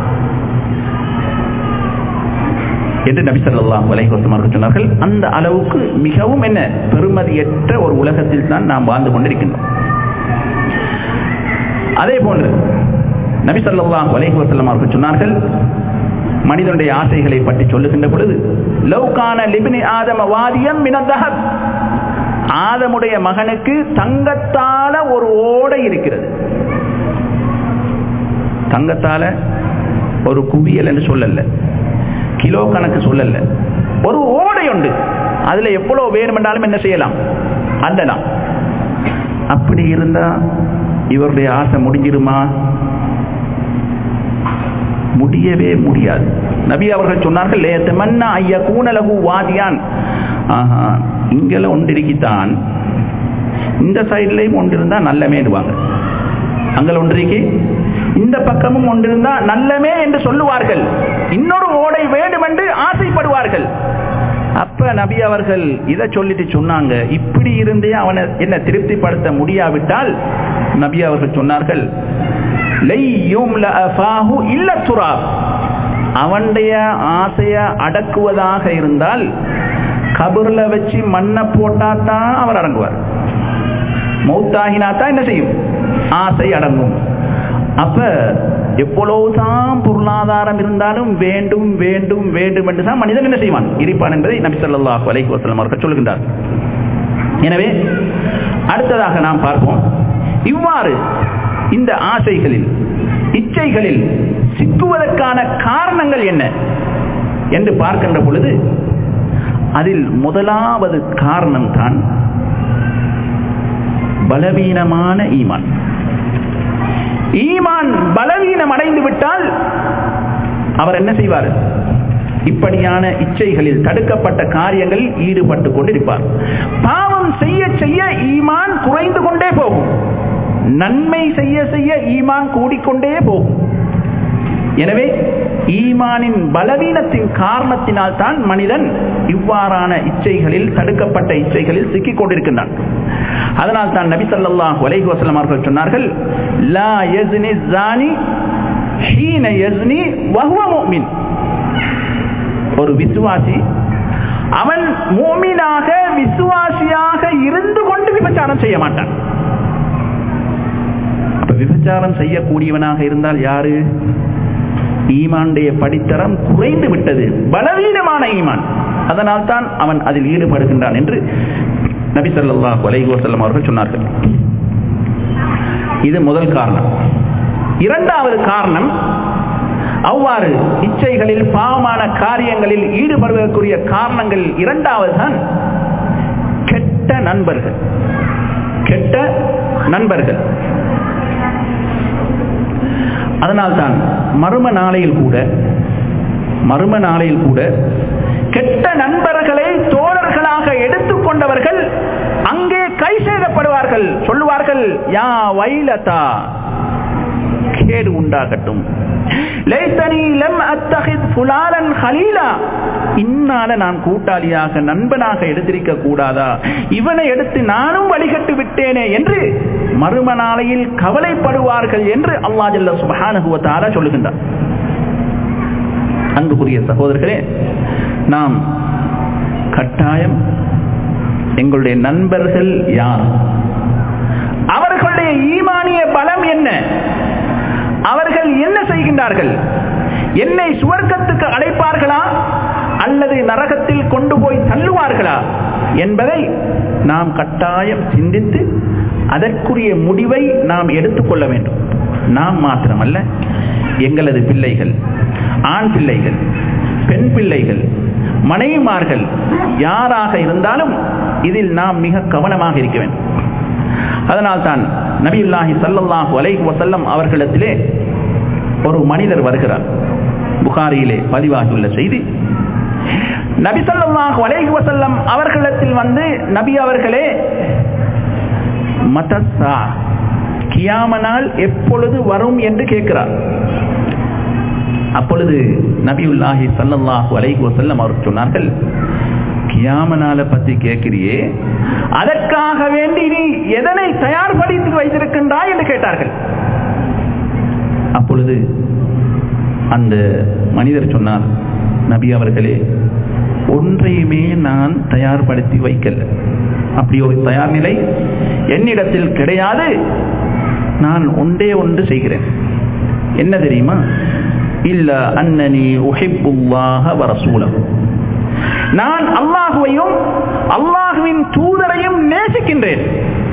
என்று நபி ஸல்லல்லாஹு அலைஹி வஸல்லம் அவர்கள் சொன்னார்கள் அந்த அளவுக்கு மிகவும் என்ன பெருமதியற்ற ஒரு உலகத்தில் தான் நாம் வாழ்ந்து கொண்டிருக்கின்றோம் அதே போன்று நபி ஸல்லல்லாஹு அலைஹி வஸல்லம் அவர்கள் சொன்னார்கள் மனிதனுடைய ஆசைகளை பற்றி சொல்லுகின்ற பொழுது லவ்கான லிபினி ஆதம வாதியம் மினதஹப் ஆதமுடைய மகனுக்கு தங்கத்தால ஒரு ஓடை இருக்கிறது தங்கத்தால ஒரு குவியல் என்று சொல்லல கிலோ கணக்கு சொல்லல ஒரு ஓடை உண்டு அதுல எவ்வளவு வேணுமென்றாலும் என்ன செய்யலாம் அண்டலாம் அப்படி இருந்தா இவருடைய ஆசை முடிஞ்சிருமா முடியவே முடியாது நபி அவர்கள் சொன்னார்கள் லேத்தமன்னா ஐயா கூனலகு வாதியான் ஆஹா இங்கெல்ல ஒன்றிருக்கித்தான் இந்த சைட்லையும் ஒன்றிருந்தா நல்லமேடுவாங்க அங்கே ஒன்றிருக்கு இந்த பக்கமும் ஒன்றிருந்தா நல்லமே என்று சொல்லுவார்கள் இன்னொரு ஓடை வேண்டும் என்று ஆசைப்படுவார்கள் அப்ப நபி அவர்கள் இதை சொல்லிட்டு சொன்னாங்க இப்படி இருந்தே அவனை என்ன திருப்திப்படுத்த முடியாவிட்டால் நபி அவர்கள் சொன்னார்கள் இல்ல துராப் அவனுடைய ஆசைய அடக்குவதாக இருந்தால் கபர்ல வச்சு மண்ணை போட்டா தான் அவர் அடங்குவார் மௌத்தாகினா தான் என்ன செய்யும் ஆசை அடங்கும் அப்ப எவ்வளவுதான் பொருளாதாரம் இருந்தாலும் வேண்டும் வேண்டும் வேண்டும் என்று தான் மனிதன் என்ன செய்வான் இருப்பான் என்பதை நபி ஸல்லல்லாஹு அலைஹி வஸல்லம் அவர்கள் சொல்கின்றார் எனவே அடுத்ததாக நாம் பார்ப்போம் இவ்வாறு இந்த ஆசைகளில் இச்சைகளில் சிக்குவதற்கான காரணங்கள் என்ன என்று பார்க்கின்ற பொழுது அதில் முதலாவது காரணம் தான் பலவீனமான ஈமான் ஈமான் பலவீனம் அடைந்து விட்டால் அவர் என்ன செய்வார் இப்படியான இச்சைகளில் தடுக்கப்பட்ட காரியங்களில் ஈடுபட்டு கொண்டிருப்பார் பாவம் செய்ய செய்ய ஈமான் குறைந்து கொண்டே போகும் நன்மை செய்ய செய்ய ஈமான் கூடிக்கொண்டே போகும் எனவே ஈமானின் பலவீனத்தின் காரணத்தினால் தான் மனிதன் இவ்வாறான இச்சைகளில் தடுக்கப்பட்ட இச்சைகளில் சிக்கிக் கொண்டிருக்கின்றான் அதனால் தான் நபி ஸல்லல்லாஹு அலைஹி வஸல்லம் அவர்கள் சொன்னார்கள் லா யஸ்னி ஸானி ஹீன யஸ்னி வஹுவ முஃமின் ஒரு விசுவாசி அவன் மூமினாக விசுவாசியாக இருந்து கொண்டு விபச்சாரம் செய்ய மாட்டான் அப்ப விபச்சாரம் செய்யக்கூடியவனாக இருந்தால் யாரு ஈமானுடைய படித்தரம் குறைந்து விட்டது பலவீனமான ஈமான் அதனால் தான் அவன் அதில் ஈடுபடுகின்றான் என்று நபி ஸல்லல்லாஹு அலைஹி வஸல்லம் அவர்கள் சொன்னார்கள் இது முதல் காரணம் இரண்டாவது காரணம் அவ்வாறு இச்சைகளில் பாவமான காரியங்களில் ஈடுபடுவதற்குரிய காரணங்கள் இரண்டாவது தான் கெட்ட நண்பர்கள் கெட்ட நண்பர்கள் அதனால்தான் மர்ம நாளையில் கூட மர்ம நாளையில் கூட கெட்ட நண்பர்களை தோழர்களாக எடுத்துக்கொண்டவர்கள் அங்கே கை செய்தப்படுவார்கள் சொல்லுவார்கள் யா வைலதா கேடு உண்டாகட்டும் லைத்தனி லம் அத்தஹித் ஃபுலாலன் ஹலீலா இன்னால நான் கூட்டாளியாக நண்பனாக எடுத்திருக்க கூடாதா இவனை எடுத்து நானும் வழிகட்டு விட்டேனே என்று மறும நாளையில் கவலைப்படுவார்கள் என்று அல்லா ஜல்ல சுபஹானுகுவத்தால சொல்லுகின்றார் அன்புக்குரிய சகோதரர்களே நாம் கட்டாயம் எங்களுடைய நண்பர்கள் யார் அவர்களுடைய ஈமானிய பலம் என்ன அவர்கள் என்ன செய்கின்றார்கள் என்னை சுவர்க்கத்துக்கு அழைப்பார்களா அல்லது நரகத்தில் கொண்டு போய் தள்ளுவார்களா என்பதை நாம் கட்டாயம் சிந்தித்து அதற்குரிய முடிவை நாம் எடுத்துக்கொள்ள வேண்டும் நாம் மாத்திரமல்ல எங்களது பிள்ளைகள் ஆண் பிள்ளைகள் பெண் பிள்ளைகள் மனைவிமார்கள் யாராக இருந்தாலும் இதில் நாம் மிக கவனமாக இருக்க வேண்டும் அதனால்தான் நபியுல்லாஹி சல்லல்லாஹு அலைஹி வசல்லம் அவர்களிடத்திலே ஒரு மனிதர் வருகிறார் புகாரியிலே பதிவாகியுள்ள செய்தி நபி சல்லாஹு அலைஹி வசல்லம் அவர்களிடத்தில் வந்து நபி அவர்களே மதசா கியாமனால் எப்பொழுது வரும் என்று கேட்கிறார் அப்பொழுது நபியுல்லாஹி சல்லல்லாஹு அலைஹி வசல்லம் அவர் சொன்னார்கள் கியாமனால பத்தி கேட்கிறியே அதற்காக வேண்டி நீ எதனை தயார்படுத்தி வைத்திருக்கின்றாய் என்று கேட்டார்கள் அப்பொழுது அந்த மனிதர் சொன்னார் நபி அவர்களே ஒன்றையுமே நான் தயார்படுத்தி வைக்கல அப்படி ஒரு தயார் நிலை என்னிடத்தில் கிடையாது நான் ஒன்றே ஒன்று செய்கிறேன் என்ன தெரியுமா இல்ல அன்னனி உஹிப்புல்லாஹ வரசூலம் நான் அல்லாஹுவையும் அல்லாஹுவின் தூதரையும் நேசிக்கின்றேன்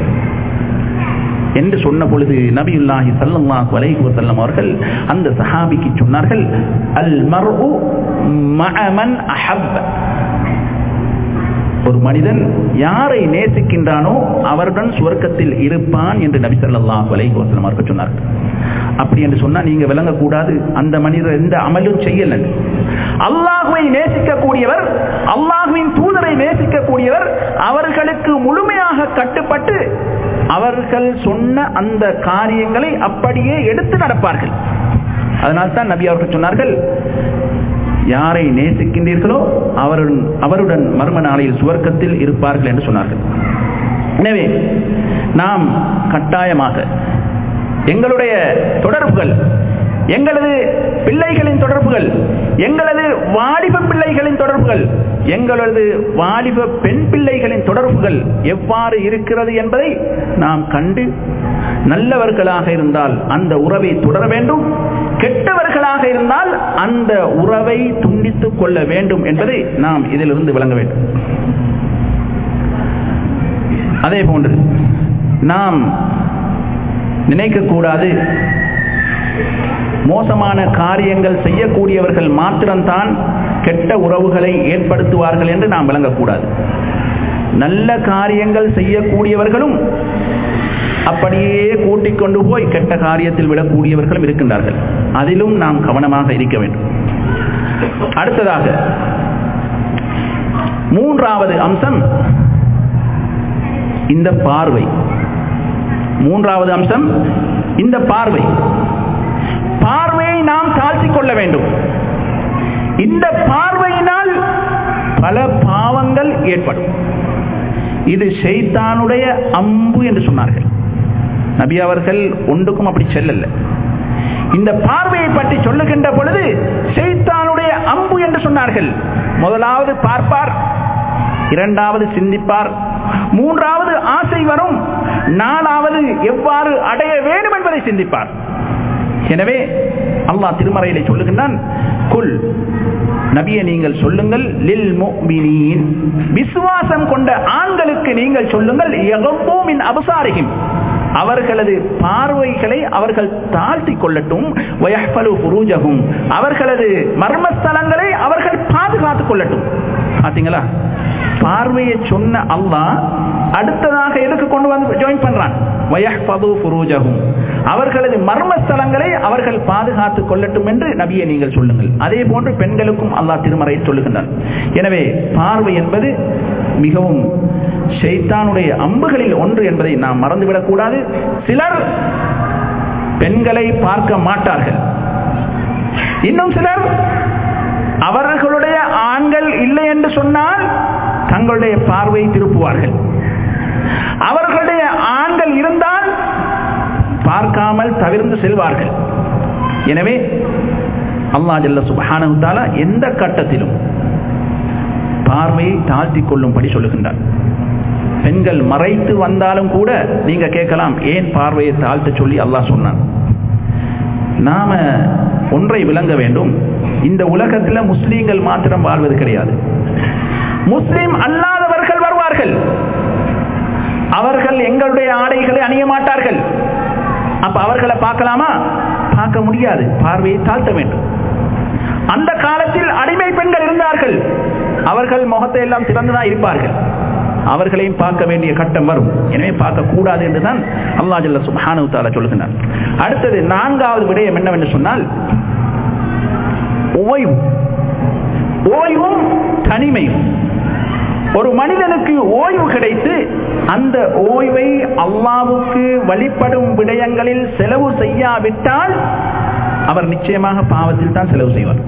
என்று சொன்ன பொழுது நபியுல்லாஹி சல்லல்லாஹு அலைஹி வஸல்லம் அவர்கள் அந்த சஹாபிக்கு சொன்னார்கள் அல் மர்உ மஅமன் அஹப் ஒரு மனிதன் யாரை நேசிக்கின்றானோ அவருடன் சுவர்க்கத்தில் இருப்பான் என்று நபி ஸல்லல்லாஹு அலைஹி வஸல்லம் அவர்கள் சொன்னார்கள் அப்படி என்று சொன்னா நீங்க விளங்கக்கூடாது அந்த மனிதர் எந்த அமலும் செய்யல அல்லாஹுவை நேசிக்கக்கூடியவர் அல்லாஹுவின் தூதரை நேசிக்கக்கூடியவர் அவர்களுக்கு முழுமையாக கட்டுப்பட்டு அவர்கள் சொன்ன அந்த காரியங்களை அப்படியே எடுத்து நடப்பார்கள் அதனால் தான் நபி அவர்கள் சொன்னார்கள் யாரை நேசிக்கின்றீர்களோ அவருடன் அவருடன் மர்ம நாளையில் சுவர்க்கத்தில் இருப்பார்கள் என்று சொன்னார்கள் எனவே நாம் கட்டாயமாக எங்களுடைய தொடர்புகள் எங்களது பிள்ளைகளின் தொடர்புகள் எங்களது வாலிப பிள்ளைகளின் தொடர்புகள் எங்களது வாலிப பெண் பிள்ளைகளின் தொடர்புகள் எவ்வாறு இருக்கிறது என்பதை நாம் கண்டு நல்லவர்களாக இருந்தால் அந்த உறவை தொடர வேண்டும் கெட்டவர்களாக இருந்தால் அந்த உறவை துண்டித்துக் கொள்ள வேண்டும் என்பதை நாம் இதிலிருந்து விளங்க வேண்டும் அதே போன்று நாம் நினைக்கக்கூடாது மோசமான காரியங்கள் செய்யக்கூடியவர்கள் மாத்திரம்தான் கெட்ட உறவுகளை ஏற்படுத்துவார்கள் என்று நாம் விளங்கக்கூடாது நல்ல காரியங்கள் செய்யக்கூடியவர்களும் அப்படியே கூட்டிக் கொண்டு போய் கெட்ட காரியத்தில் விடக்கூடியவர்களும் இருக்கின்றார்கள் அதிலும் நாம் கவனமாக இருக்க வேண்டும் அடுத்ததாக மூன்றாவது அம்சம் இந்த பார்வை மூன்றாவது அம்சம் இந்த பார்வை பார்வையை நாம் தாழ்த்திக் கொள்ள வேண்டும் இந்த பார்வையினால் பல பாவங்கள் ஏற்படும் இது ஷெய்தானுடைய அம்பு என்று சொன்னார்கள் நபி அவர்கள் ஒன்றுக்கும் அப்படி செல்லல இந்த பார்வையை பற்றி சொல்லுகின்ற பொழுது ஷெய்தானுடைய அம்பு என்று சொன்னார்கள் முதலாவது பார்ப்பார் இரண்டாவது சிந்திப்பார் மூன்றாவது ஆசை வரும் நாலாவது எவ்வாறு அடைய வேண்டும் என்பதை சிந்திப்பார் எனவே அல்லாஹ் திருமறையிலே சொல்லுகின்றான் குல் நபியை நீங்கள் சொல்லுங்கள் லில் முஃமினீன் விசுவாசம் கொண்ட ஆண்களுக்கு நீங்கள் சொல்லுங்கள் யகப்பூமின் அபசாரிகிம் அவர்களது பார்வைகளை அவர்கள் தாழ்த்தி கொள்ளட்டும் வயஹ்பலு புரூஜகும் அவர்களது மர்மஸ்தலங்களை அவர்கள் பாதுகாத்துக் கொள்ளட்டும் பாத்தீங்களா பார்வையை சொன்ன அல்லாஹ் அடுத்ததாக எதுக்கு கொண்டு வந்து ஜாயின் பண்றான் வயஹ்பது புரூஜகும் அவர்களது மர்மஸ்தலங்களை அவர்கள் பாதுகாத்துக் கொள்ளட்டும் என்று நபியை நீங்கள் சொல்லுங்கள் அதே போன்று பெண்களுக்கும் அல்லாஹ் திருமறையில் சொல்லுகின்றான் எனவே பார்வை என்பது மிகவும் ஷைத்தானுடைய அம்புகளில் ஒன்று என்பதை நாம் மறந்துவிடக் கூடாது சிலர் பெண்களை பார்க்க மாட்டார்கள் இன்னும் சிலர் அவர்களுடைய ஆண்கள் இல்லை என்று சொன்னால் தங்களுடைய பார்வை திருப்புவார்கள் அவர்களுடைய ஆண்கள் இருந்தால் பார்க்காமல் தவிர்த்து செல்வார்கள் எனவே அல்லா ஜல்ல சுபானா எந்த கட்டத்திலும் பார்வையை தாழ்த்தி கொள்ளும்படி சொல்லுகின்றார் பெண்கள் மறைத்து வந்தாலும் கூட நீங்க கேட்கலாம் ஏன் பார்வையை தாழ்த்த சொல்லி அல்லாஹ் சொன்னான் நாம ஒன்றை விளங்க வேண்டும் இந்த உலகத்தில் முஸ்லீம்கள் மாத்திரம் வாழ்வது கிடையாது முஸ்லிம் அல்லாதவர்கள் வருவார்கள் அவர்கள் எங்களுடைய ஆடைகளை அணிய மாட்டார்கள் அப்ப அவர்களை பார்க்கலாமா பார்க்க முடியாது பார்வையை தாழ்த்த வேண்டும் அந்த காலத்தில் அடிமை பெண்கள் இருந்தார்கள் அவர்கள் முகத்தை எல்லாம் திறந்துதான் இருப்பார்கள் அவர்களையும் பார்க்க வேண்டிய கட்டம் வரும் எனவே பார்க்க கூடாது என்றுதான் அல்லா ஜல்ல சுபானு தாலா சொல்லுகிறார் அடுத்தது நான்காவது விடயம் என்னவென்று சொன்னால் ஓய்வு ஓய்வும் தனிமையும் ஒரு மனிதனுக்கு ஓய்வு கிடைத்து அந்த ஓய்வை அல்லாவுக்கு வழிபடும் விடயங்களில் செலவு செய்யாவிட்டால் அவர் நிச்சயமாக பாவத்தில் தான் செலவு செய்வார்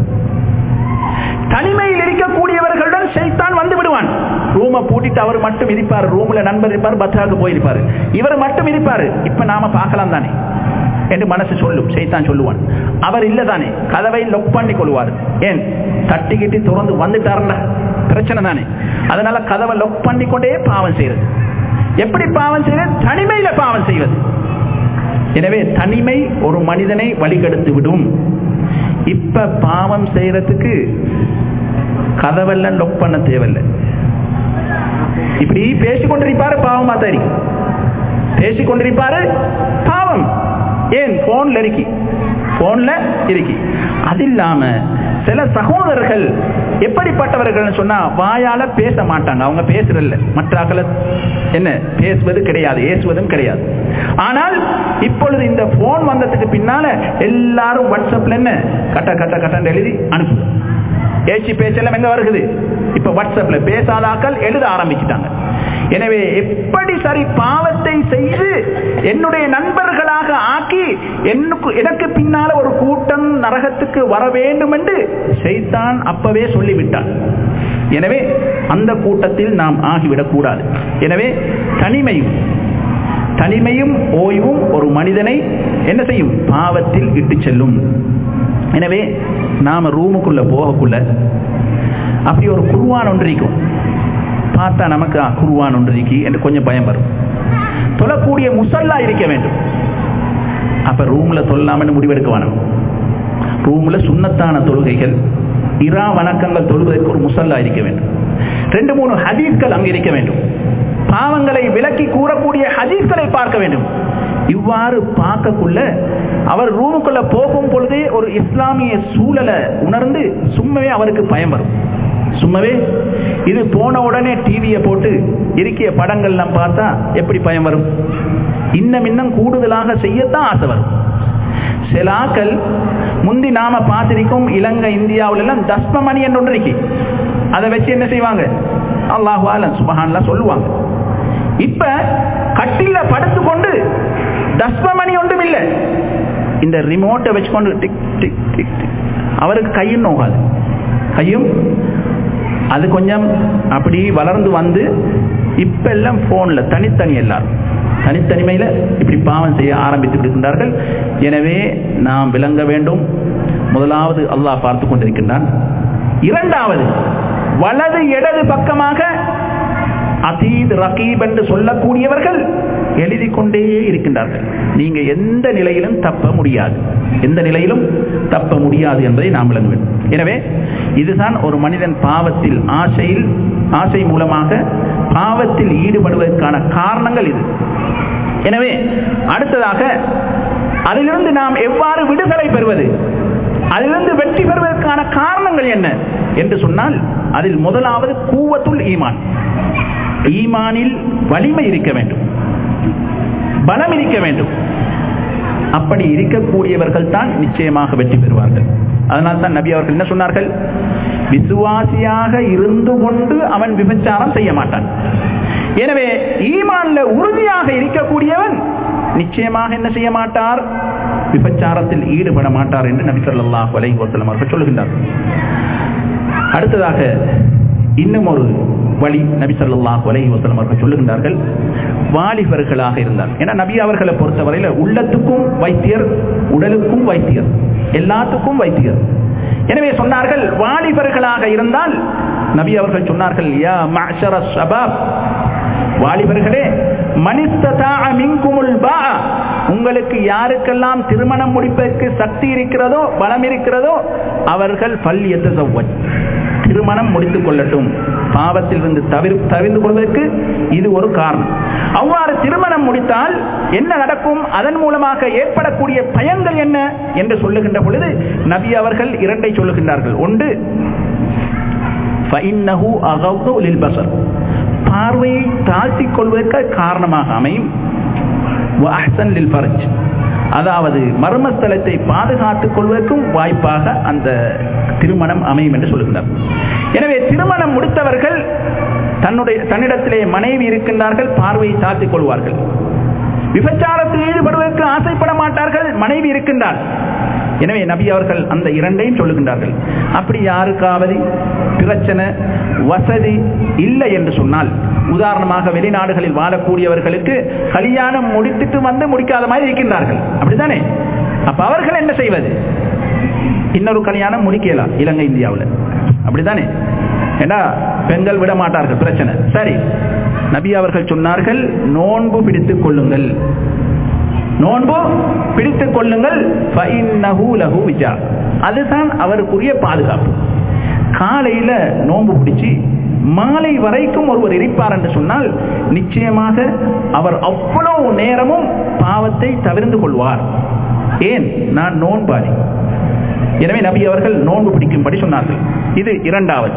தனிமையில் இருக்கக்கூடியவர்களுடன் செய்தான் வந்து விடுவான் ரூமை பூட்டிட்டு அவர் மட்டும் இருப்பார் ரூம்ல நண்பர் இருப்பார் பத்ராவுக்கு போயிருப்பாரு இவர் மட்டும் இருப்பாரு இப்ப நாம பார்க்கலாம் தானே என்று மனசு சொல்லும் செய்தான் சொல்லுவான் அவர் இல்லதானே கதவை லொக் பண்ணி கொள்வார் ஏன் தட்டிக்கிட்டு திறந்து வந்துட்டாருன்னா பிரச்சனை தானே அதனால கதவை லொக் பண்ணி கொண்டே பாவம் செய்யறது எப்படி பாவம் செய்யறது தனிமையில பாவம் செய்வது எனவே தனிமை ஒரு மனிதனை வழிகெடுத்து விடும் இப்ப பாவம் செய்யறதுக்கு கதவெல்லாம் லொக் பண்ண தேவையில்லை இப்படி பேசிக்கொண்டிருப்பாரு பாவமா தரி பேசிக்கொண்டிருப்பாரு பாவம் ஏன் போன்ல இருக்கி போன்ல இருக்கி அது இல்லாம சில சகோதரர்கள் எப்படிப்பட்டவர்கள் சொன்னா வாயால பேச மாட்டாங்க அவங்க பேசுறதில்ல மற்றாக்களை என்ன பேசுவது கிடையாது ஏசுவதும் கிடையாது ஆனால் இப்பொழுது இந்த போன் வந்ததுக்கு பின்னால எல்லாரும் வாட்ஸ்அப்ல என்ன கட்ட கட்ட கட்ட எழுதி அனுப்பு ஏச்சி பேச்செல்லாம் எங்க வருகுது இப்ப வாட்ஸ்அப்ல பேசாதாக்கள் எழுத ஆரம்பிச்சிட்டாங்க எனவே எப்படி சரி பாவத்தை செய்து என்னுடைய நண்பர்களாக ஆக்கி எனக்கு பின்னால ஒரு கூட்டம் நரகத்துக்கு வர வேண்டும் என்று செய்தான் அப்பவே சொல்லிவிட்டான் எனவே அந்த கூட்டத்தில் நாம் ஆகிவிடக் கூடாது எனவே தனிமையும் தனிமையும் ஓய்வும் ஒரு மனிதனை என்ன செய்யும் பாவத்தில் இட்டு செல்லும் எனவே நாம ரூமுக்குள்ள போகக்குள்ள அப்படி ஒரு குருவான் ஒன்றிக்கும் பார்த்தா நமக்கு குருவான் ஒன்றிக்கு என்று கொஞ்சம் பயம் வரும் தொழக்கூடிய முசல்லா இருக்க வேண்டும் அப்ப ரூம்ல தொல்லாமல் முடிவெடுக்க வேணும் ரூம்ல சுண்ணத்தான தொழுகைகள் இரா வணக்கங்கள் தொழுவதற்கு ஒரு முசல்லா இருக்க வேண்டும் ரெண்டு மூணு ஹதீஸ்கள் அங்கு இருக்க வேண்டும் பாவங்களை விலக்கி கூறக்கூடிய ஹதீஸ்களை பார்க்க வேண்டும் இவ்வாறு பார்க்கக்குள்ள அவர் ரூமுக்குள்ள போகும் பொழுதே ஒரு இஸ்லாமிய சூழலை உணர்ந்து சும்மவே அவருக்கு பயம் வரும் சும்மவே இது போன உடனே டிவியை போட்டு இருக்கிய படங்கள்லாம் பார்த்தா எப்படி பயம் வரும் இன்னும் இன்னும் கூடுதலாக செய்யத்தான் ஆசை வரும் சில ஆக்கள் முந்தி நாம பார்த்திருக்கோம் இலங்கை இந்தியாவில எல்லாம் தஸ்மமணி என்று ஒன்று இருக்கு அதை வச்சு என்ன செய்வாங்க அல்லாஹால சுபஹான்லாம் சொல்லுவாங்க இப்ப கட்டில படுத்து கொண்டு தஸ்மமணி ஒன்றும் இல்லை இந்த ரிமோட்டை வச்சுக்கொண்டு டிக் டிக் டிக் டிக் அவருக்கு கையும் நோகாது கையும் அது கொஞ்சம் அப்படி வளர்ந்து வந்து இப்ப எல்லாம் போன்ல தனித்தனி எல்லாரும் தனித்தனிமையில இப்படி பாவம் செய்ய ஆரம்பித்து விடுகின்றார்கள் எனவே நாம் விளங்க வேண்டும் முதலாவது அல்லாஹ் பார்த்து கொண்டிருக்கின்றான் இரண்டாவது வலது இடது பக்கமாக அதீத் ரகீப் என்று சொல்லக்கூடியவர்கள் எழுதி கொண்டே இருக்கின்றார்கள் நீங்க எந்த நிலையிலும் தப்ப முடியாது எந்த நிலையிலும் தப்ப முடியாது என்பதை நாம் விளங்க வேண்டும் எனவே இதுதான் ஒரு மனிதன் பாவத்தில் ஆசையில் ஆசை மூலமாக பாவத்தில் ஈடுபடுவதற்கான காரணங்கள் இது எனவே அடுத்ததாக அதிலிருந்து நாம் எவ்வாறு விடுதலை பெறுவது அதிலிருந்து வெற்றி பெறுவதற்கான காரணங்கள் என்ன என்று சொன்னால் அதில் முதலாவது கூவத்துள் ஈமான் ஈமானில் வலிமை இருக்க வேண்டும் பலம் இருக்க வேண்டும் அப்படி இருக்கக்கூடியவர்கள் தான் நிச்சயமாக வெற்றி பெறுவார்கள் அதனால் தான் நபி அவர்கள் என்ன சொன்னார்கள் விசுவாசியாக இருந்து கொண்டு அவன் விபச்சாரம் செய்ய மாட்டான் எனவே ஈமான்ல உறுதியாக இருக்கக்கூடியவன் நிச்சயமாக என்ன செய்ய மாட்டார் விபச்சாரத்தில் ஈடுபட மாட்டார் என்று நபி சொல்லாஹ் வலை வசலம் அவர்கள் சொல்லுகின்றார் அடுத்ததாக இன்னும் ஒரு வழி நபி சொல்லாஹ் வலை வசலம் அவர்கள் சொல்லுகின்றார்கள் வாலிபர்களாக இருந்தார் ஏன்னா நபி அவர்களை பொறுத்தவரையில் உள்ளத்துக்கும் வைத்தியர் உடலுக்கும் வைத்தியர் எல்லாத்துக்கும் வைத்தியர் எனவே சொன்னார்கள் வாலிபர்களாக இருந்தால் நபி அவர்கள் சொன்னார்கள் யா மஅஷர ஷபாப் வாலிபர்களே மனிஸ்ததா மின்குமுல் பா உங்களுக்கு யாருக்கெல்லாம் திருமணம் முடிப்பதற்கு சக்தி இருக்கிறதோ பலம் இருக்கிறதோ அவர்கள் பல் எத்தவன் திருமணம் முடித்துக் கொள்ளட்டும் பாவத்தில் இருந்து தவிர தவிர்த்து கொள்வதற்கு இது ஒரு காரணம் அவ்வாறு திருமணம் முடித்தால் என்ன நடக்கும் அதன் மூலமாக ஏற்படக்கூடிய பயன்கள் என்ன என்று சொல்லுகின்ற பொழுது நபி அவர்கள் இரண்டை சொல்லுகின்றார்கள் ஒன்று فإنه أغض للبصر பார்வையை தாழ்த்திக் கொள்வதற்கு காரணமாக அமையும் அஹ்சன் லில் ஃபர்ஜ் அதாவது மர்மஸ்தலத்தை பாதுகாத்துக் கொள்வதற்கும் வாய்ப்பாக அந்த திருமணம் அமையும் என்று சொல்லுகிறார் எனவே திருமணம் முடித்தவர்கள் தன்னுடைய தன்னிடத்திலே மனைவி இருக்கின்றார்கள் பார்வையை தாழ்த்திக் கொள்வார்கள் விபச்சாரத்தில் ஈடுபடுவதற்கு ஆசைப்பட மாட்டார்கள் மனைவி இருக்கின்றார் எனவே நபி அவர்கள் அந்த இரண்டையும் சொல்லுகின்றார்கள் அப்படி யாருக்காவது பிரச்சனை வசதி இல்லை என்று சொன்னால் உதாரணமாக வெளிநாடுகளில் வாழக்கூடியவர்களுக்கு கல்யாணம் முடித்துட்டு வந்து முடிக்காத மாதிரி இருக்கின்றார்கள் அப்படித்தானே அப்ப அவர்கள் என்ன செய்வது இன்னொரு கல்யாணம் முடிக்கலாம் இலங்கை இந்தியாவில் அப்படித்தானே ஏன்னா பெண்கள் விட மாட்டார்கள் பிரச்சனை சரி நபி அவர்கள் சொன்னார்கள் நோன்பு பிடித்துக் கொள்ளுங்கள் நோன்பு பிடித்துக் கொள்ளுங்கள் அதுதான் அவருக்குரிய பாதுகாப்பு காலையில நோன்பு பிடிச்சு மாலை வரைக்கும் ஒருவர் இருப்பார் என்று சொன்னால் நிச்சயமாக அவர் அவ்வளவு நேரமும் பாவத்தை தவிர்த்து கொள்வார் ஏன் நான் நோன்பாளி எனவே நபி அவர்கள் நோன்பு பிடிக்கும்படி சொன்னார்கள் இது இரண்டாவது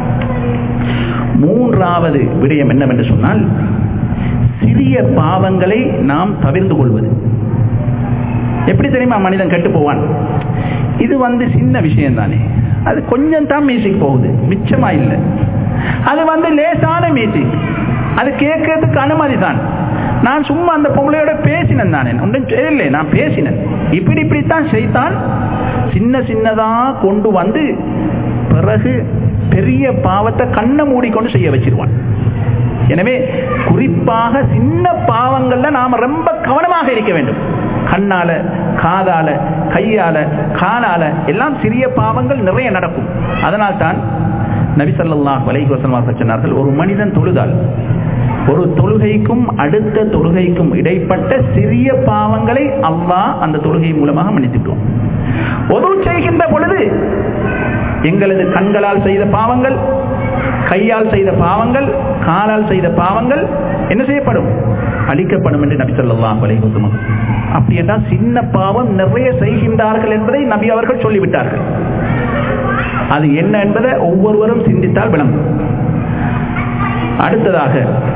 மூன்றாவது விடயம் என்னவென்று சொன்னால் சிறிய பாவங்களை நாம் தவிர்த்து கொள்வது எப்படி தெரியுமா மனிதன் கெட்டு போவான் இது வந்து சின்ன விஷயம் தானே அது கொஞ்சம் தான் மியூசிக் போகுது மிச்சமா இல்லை அது வந்து லேசான மியூசிக் அது கேட்கறதுக்கு அனுமதி தான் நான் சும்மா அந்த பொம்பளையோட பேசினேன் தானே ஒன்றும் தெரியல நான் பேசினேன் இப்படி இப்படித்தான் செய்தான் சின்ன சின்னதா கொண்டு வந்து பிறகு பெரிய பாவத்தை கண்ணை மூடிக்கொண்டு செய்ய வச்சிருவான் எனவே குறிப்பாக சின்ன பாவங்கள்ல நாம ரொம்ப கவனமாக இருக்க வேண்டும் கண்ணால காதால கையால காலால எல்லாம் சிறிய பாவங்கள் நிறைய நடக்கும் அதனால் தான் நபிசல்லாஹ் வலைஹி வசமாக சொன்னார்கள் ஒரு மனிதன் தொழுதால் ஒரு தொழுகைக்கும் அடுத்த தொழுகைக்கும் இடைப்பட்ட சிறிய பாவங்களை அல்லாஹ் அந்த தொழுகை மூலமாக மன்னித்துட்டோம் ஒது செய்கின்ற பொழுது எங்களது கண்களால் செய்த பாவங்கள் கையால் செய்த பாவங்கள் காலால் செய்த பாவங்கள் என்ன செய்யப்படும் அழிக்கப்படும் என்று நபி சொல்லலாம் வலைகுத்தமம் அப்படி என்றால் சின்ன பாவம் நிறைய செய்கின்றார்கள் என்பதை நபி அவர்கள் சொல்லிவிட்டார்கள் அது என்ன என்பதை ஒவ்வொருவரும் சிந்தித்தால் விளங்கும் அடுத்ததாக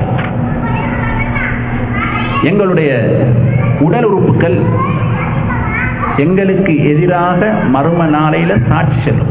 எங்களுடைய உடல் உறுப்புகள் எங்களுக்கு எதிராக மர்ம நாளையில சாட்சி செல்லும்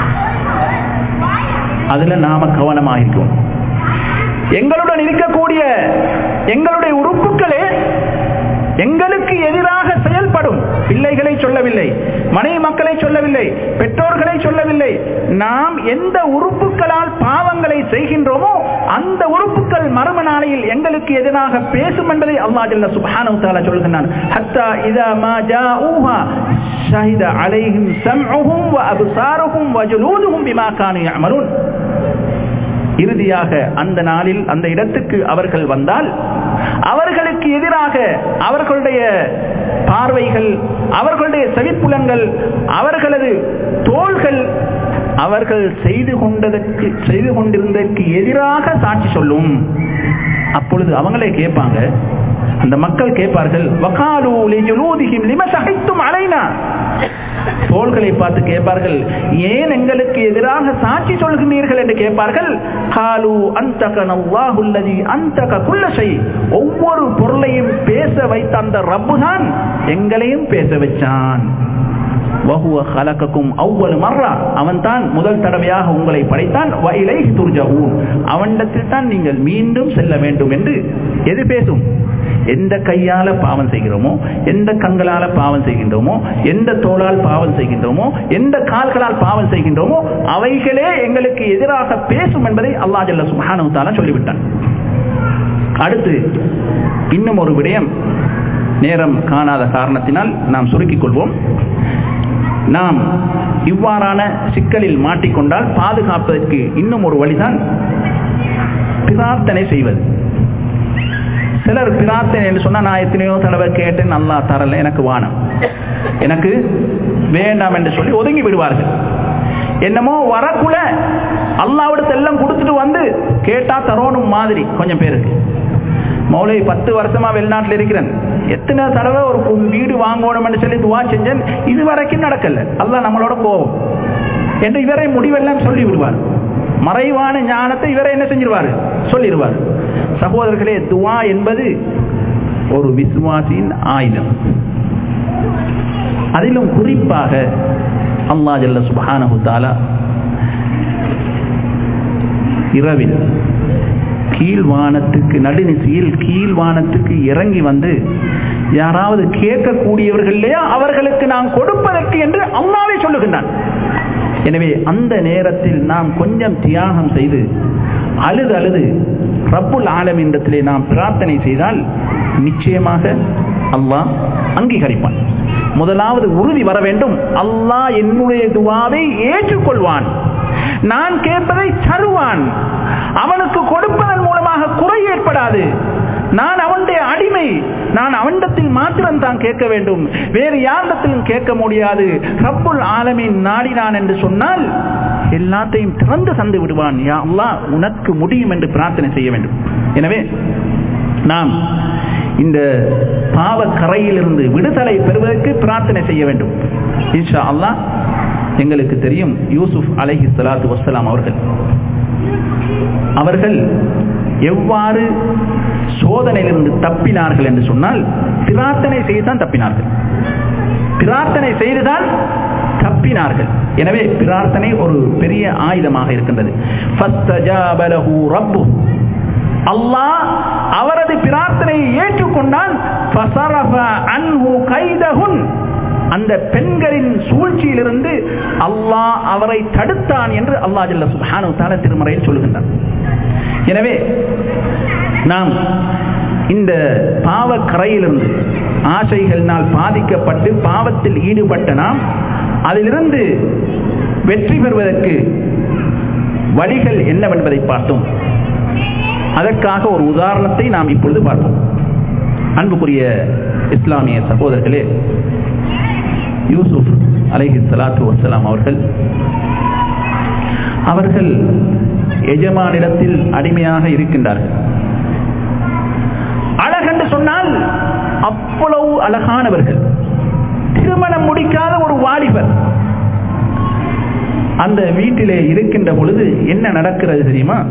அதுல நாம கவனமாக இருக்கோம் எங்களுடன் இருக்கக்கூடிய எங்களுடைய உறுப்புகளே எங்களுக்கு எதிராக செயல்படும் பிள்ளைகளை சொல்லவில்லை மனைவி மக்களை சொல்லவில்லை பெற்றோர்களை சொல்லவில்லை நாம் எந்த உறுப்புகளால் பாவங்களை செய்கின்றோமோ அந்த உறுப்புகள் மர்ம நாளையில் எங்களுக்கு எதிராக பேசும் என்பதை அல்லா ஜல்ல சுப்ஹானஹு தஆலா சொல்கிறான் ஹத்தா இதா மா ஜாஊஹா ஷஹித அலைஹிம் சம்உஹும் வ அப்சாருஹும் வ ஜுலூதுஹும் பிமா கானூ யஅமலூன் இறுதியாக அந்த நாளில் அந்த இடத்துக்கு அவர்கள் வந்தால் அவர்களுக்கு எதிராக அவர்களுடைய பார்வைகள் அவர்களுடைய செவிப்புலங்கள் அவர்களது தோள்கள் அவர்கள் செய்து கொண்டதற்கு செய்து கொண்டிருந்ததற்கு எதிராக சாட்சி சொல்லும் அப்பொழுது அவங்களே கேட்பாங்க அந்த மக்கள் கேட்பார்கள் வகாலு லிஜுலூதிஹிம் லிம ஷஹித்தும் அலைனா தோள்களை பார்த்து கேட்பார்கள் ஏன் எங்களுக்கு எதிராக சாட்சி சொல்கிறீர்கள் என்று கேட்பார்கள் காலு அந்தகனல்லாஹுல்லதி அந்தக குல்லசை ஒவ்வொரு பொருளையும் பேச வைத்த அந்த ரப்பு தான் எங்களையும் பேச வச்சான் வஹுவ ஹலக்கக்கும் அவ்வளவு மர்ரா அவன் தான் முதல் தடவையாக உங்களை படைத்தான் வயலை துர்ஜூன் அவனிடத்தில் தான் நீங்கள் மீண்டும் செல்ல வேண்டும் என்று எது பேசும் எந்த கையால பாவம் செய்கிறோமோ எந்த கண்களால பாவம் செய்கின்றோமோ எந்த தோளால் பாவம் செய்கின்றோமோ எந்த கால்களால் பாவம் செய்கின்றோமோ அவைகளே எங்களுக்கு எதிராக பேசும் என்பதை அல்லா ஜல்ல சுஹானு தாலா சொல்லிவிட்டான் அடுத்து இன்னும் ஒரு விடயம் நேரம் காணாத காரணத்தினால் நாம் சுருக்கிக் கொள்வோம் நாம் இவ்வாறான சிக்கலில் மாட்டிக்கொண்டால் பாதுகாப்பதற்கு இன்னும் ஒரு வழிதான் பிரார்த்தனை செய்வது சிலர் பிரார்த்தனை என்று சொன்னா நான் எத்தனையோ தடவை கேட்டேன் நல்லா தரல எனக்கு வானம் எனக்கு வேண்டாம் என்று சொல்லி ஒதுங்கி விடுவார்கள் என்னமோ வரக்குள்ள அல்லாவிடத்து எல்லாம் கொடுத்துட்டு வந்து கேட்டா தரோணும் மாதிரி கொஞ்சம் பேருக்கு மௌலை பத்து வருஷமா வெளிநாட்டில் இருக்கிறேன் எத்தனை தடவை ஒரு வீடு வாங்கணும்னு சொல்லி துவா செஞ்சேன் இது வரைக்கும் நடக்கல அல்ல நம்மளோட கோபம் என்று இவரை முடிவெல்லாம் சொல்லி விடுவார் மறைவான ஞானத்தை இவரை என்ன செஞ்சிருவார் சொல்லிடுவார் சகோதரர்களே துவா என்பது ஒரு விசுவாசியின் ஆயுதம் அதிலும் குறிப்பாக அல்லா ஜல்ல சுபஹானஹு தாலா இரவில் கீழ்வானத்துக்கு நடுநிசையில் கீழ்வானத்துக்கு இறங்கி வந்து யாராவது கேட்கக்கூடியவர்கள் இல்லையா அவர்களுக்கு நாம் கொடுப்பதற்கு என்று அல்லாவே சொல்லுகின்றான் எனவே அந்த நேரத்தில் நாம் கொஞ்சம் தியாகம் செய்து அழுது அழுது ரப்புல் ஆலமின்றத்திலே நாம் பிரார்த்தனை செய்தால் நிச்சயமாக அல்லாஹ் அங்கீகரிப்பான் முதலாவது உறுதி வர வேண்டும் அல்லாஹ் என்னுடைய துவாவை ஏற்றுக்கொள்வான் நான் கேட்பதை தருவான் அவனுக்கு கொடுப்பதன் மூலமாக குறை ஏற்படாது நான் அவனுடைய அடிமை நான் அவனிடத்தில் மாத்திரம் தான் கேட்க வேண்டும் வேறு யாரிடத்திலும் கேட்க முடியாது ரப்புல் ஆலமின் நாடினான் என்று சொன்னால் எல்லாத்தையும் திறந்து தந்து விடுவான் யா அல்லாஹ் உனக்கு முடியும் என்று பிரார்த்தனை செய்ய வேண்டும் எனவே நாம் இந்த பாவக்கரையிலிருந்து விடுதலை பெறுவதற்கு பிரார்த்தனை செய்ய வேண்டும் இன்ஷா அல்லாஹ் எங்களுக்கு தெரியும் யூசுப் அலைஹி சலாத்து வசலாம் அவர்கள் அவர்கள் எவ்வாறு சோதனையிலிருந்து தப்பினார்கள் என்று சொன்னால் பிரார்த்தனை செய்துதான் தப்பினார்கள் பிரார்த்தனை செய்துதான் தப்பினார்கள் எனவே பிரார்த்தனை ஒரு பெரிய ஆயுதமாக இருக்கின்றது அல்லாஹ் அவரது பிரார்த்தனையை ஏற்றுக்கொண்டான் அந்த பெண்களின் சூழ்ச்சியிலிருந்து அல்லாஹ் அவரை தடுத்தான் என்று அல்லா ஜல்ல சுபானு தால திருமறையில் சொல்லுகின்றான் எனவே நாம் இந்த பாவக்கரையிலிருந்து ஆசைகளினால் பாதிக்கப்பட்டு பாவத்தில் ஈடுபட்ட நாம் அதிலிருந்து வெற்றி பெறுவதற்கு வழிகள் என்னவென்பதை பார்த்தோம் அதற்காக ஒரு உதாரணத்தை நாம் இப்பொழுது பார்ப்போம் அன்புக்குரிய இஸ்லாமிய சகோதரர்களே யூசுப் அலைஹி சலாத்து வசலாம் அவர்கள் அவர்கள் எஜமானிடத்தில் அடிமையாக இருக்கின்றார்கள் அழகென்று சொன்னால் அவ்வளவு அழகானவர்கள் திருமணம் முடிக்காத ஒரு வாலிபர் அந்த வீட்டிலே இருக்கின்ற பொழுது என்ன நடக்கிறது தெரியுமா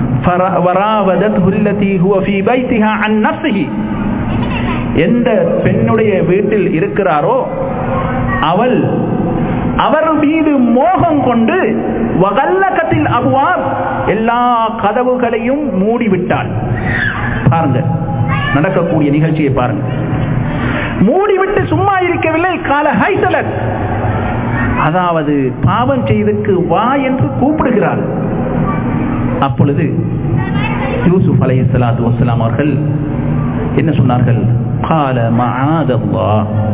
எந்த பெண்ணுடைய வீட்டில் இருக்கிறாரோ அவள் அவர் மீது மோகம் கொண்டு வகல்லகத்தில் அபுவார் எல்லா கதவுகளையும் மூடிவிட்டாள் பாருங்க நடக்கக்கூடிய நிகழ்ச்சியை பாருங்க மூடிவிட்டு சும்மா இருக்கவில்லை கால ஹைசலத் அதாவது பாவம் செய்துக்கு வா என்று கூப்பிடுகிறார் அப்பொழுது யூசுப் அலை சலாத்து வசலாம் அவர்கள் என்ன சொன்னார்கள் கால மகாதல்லா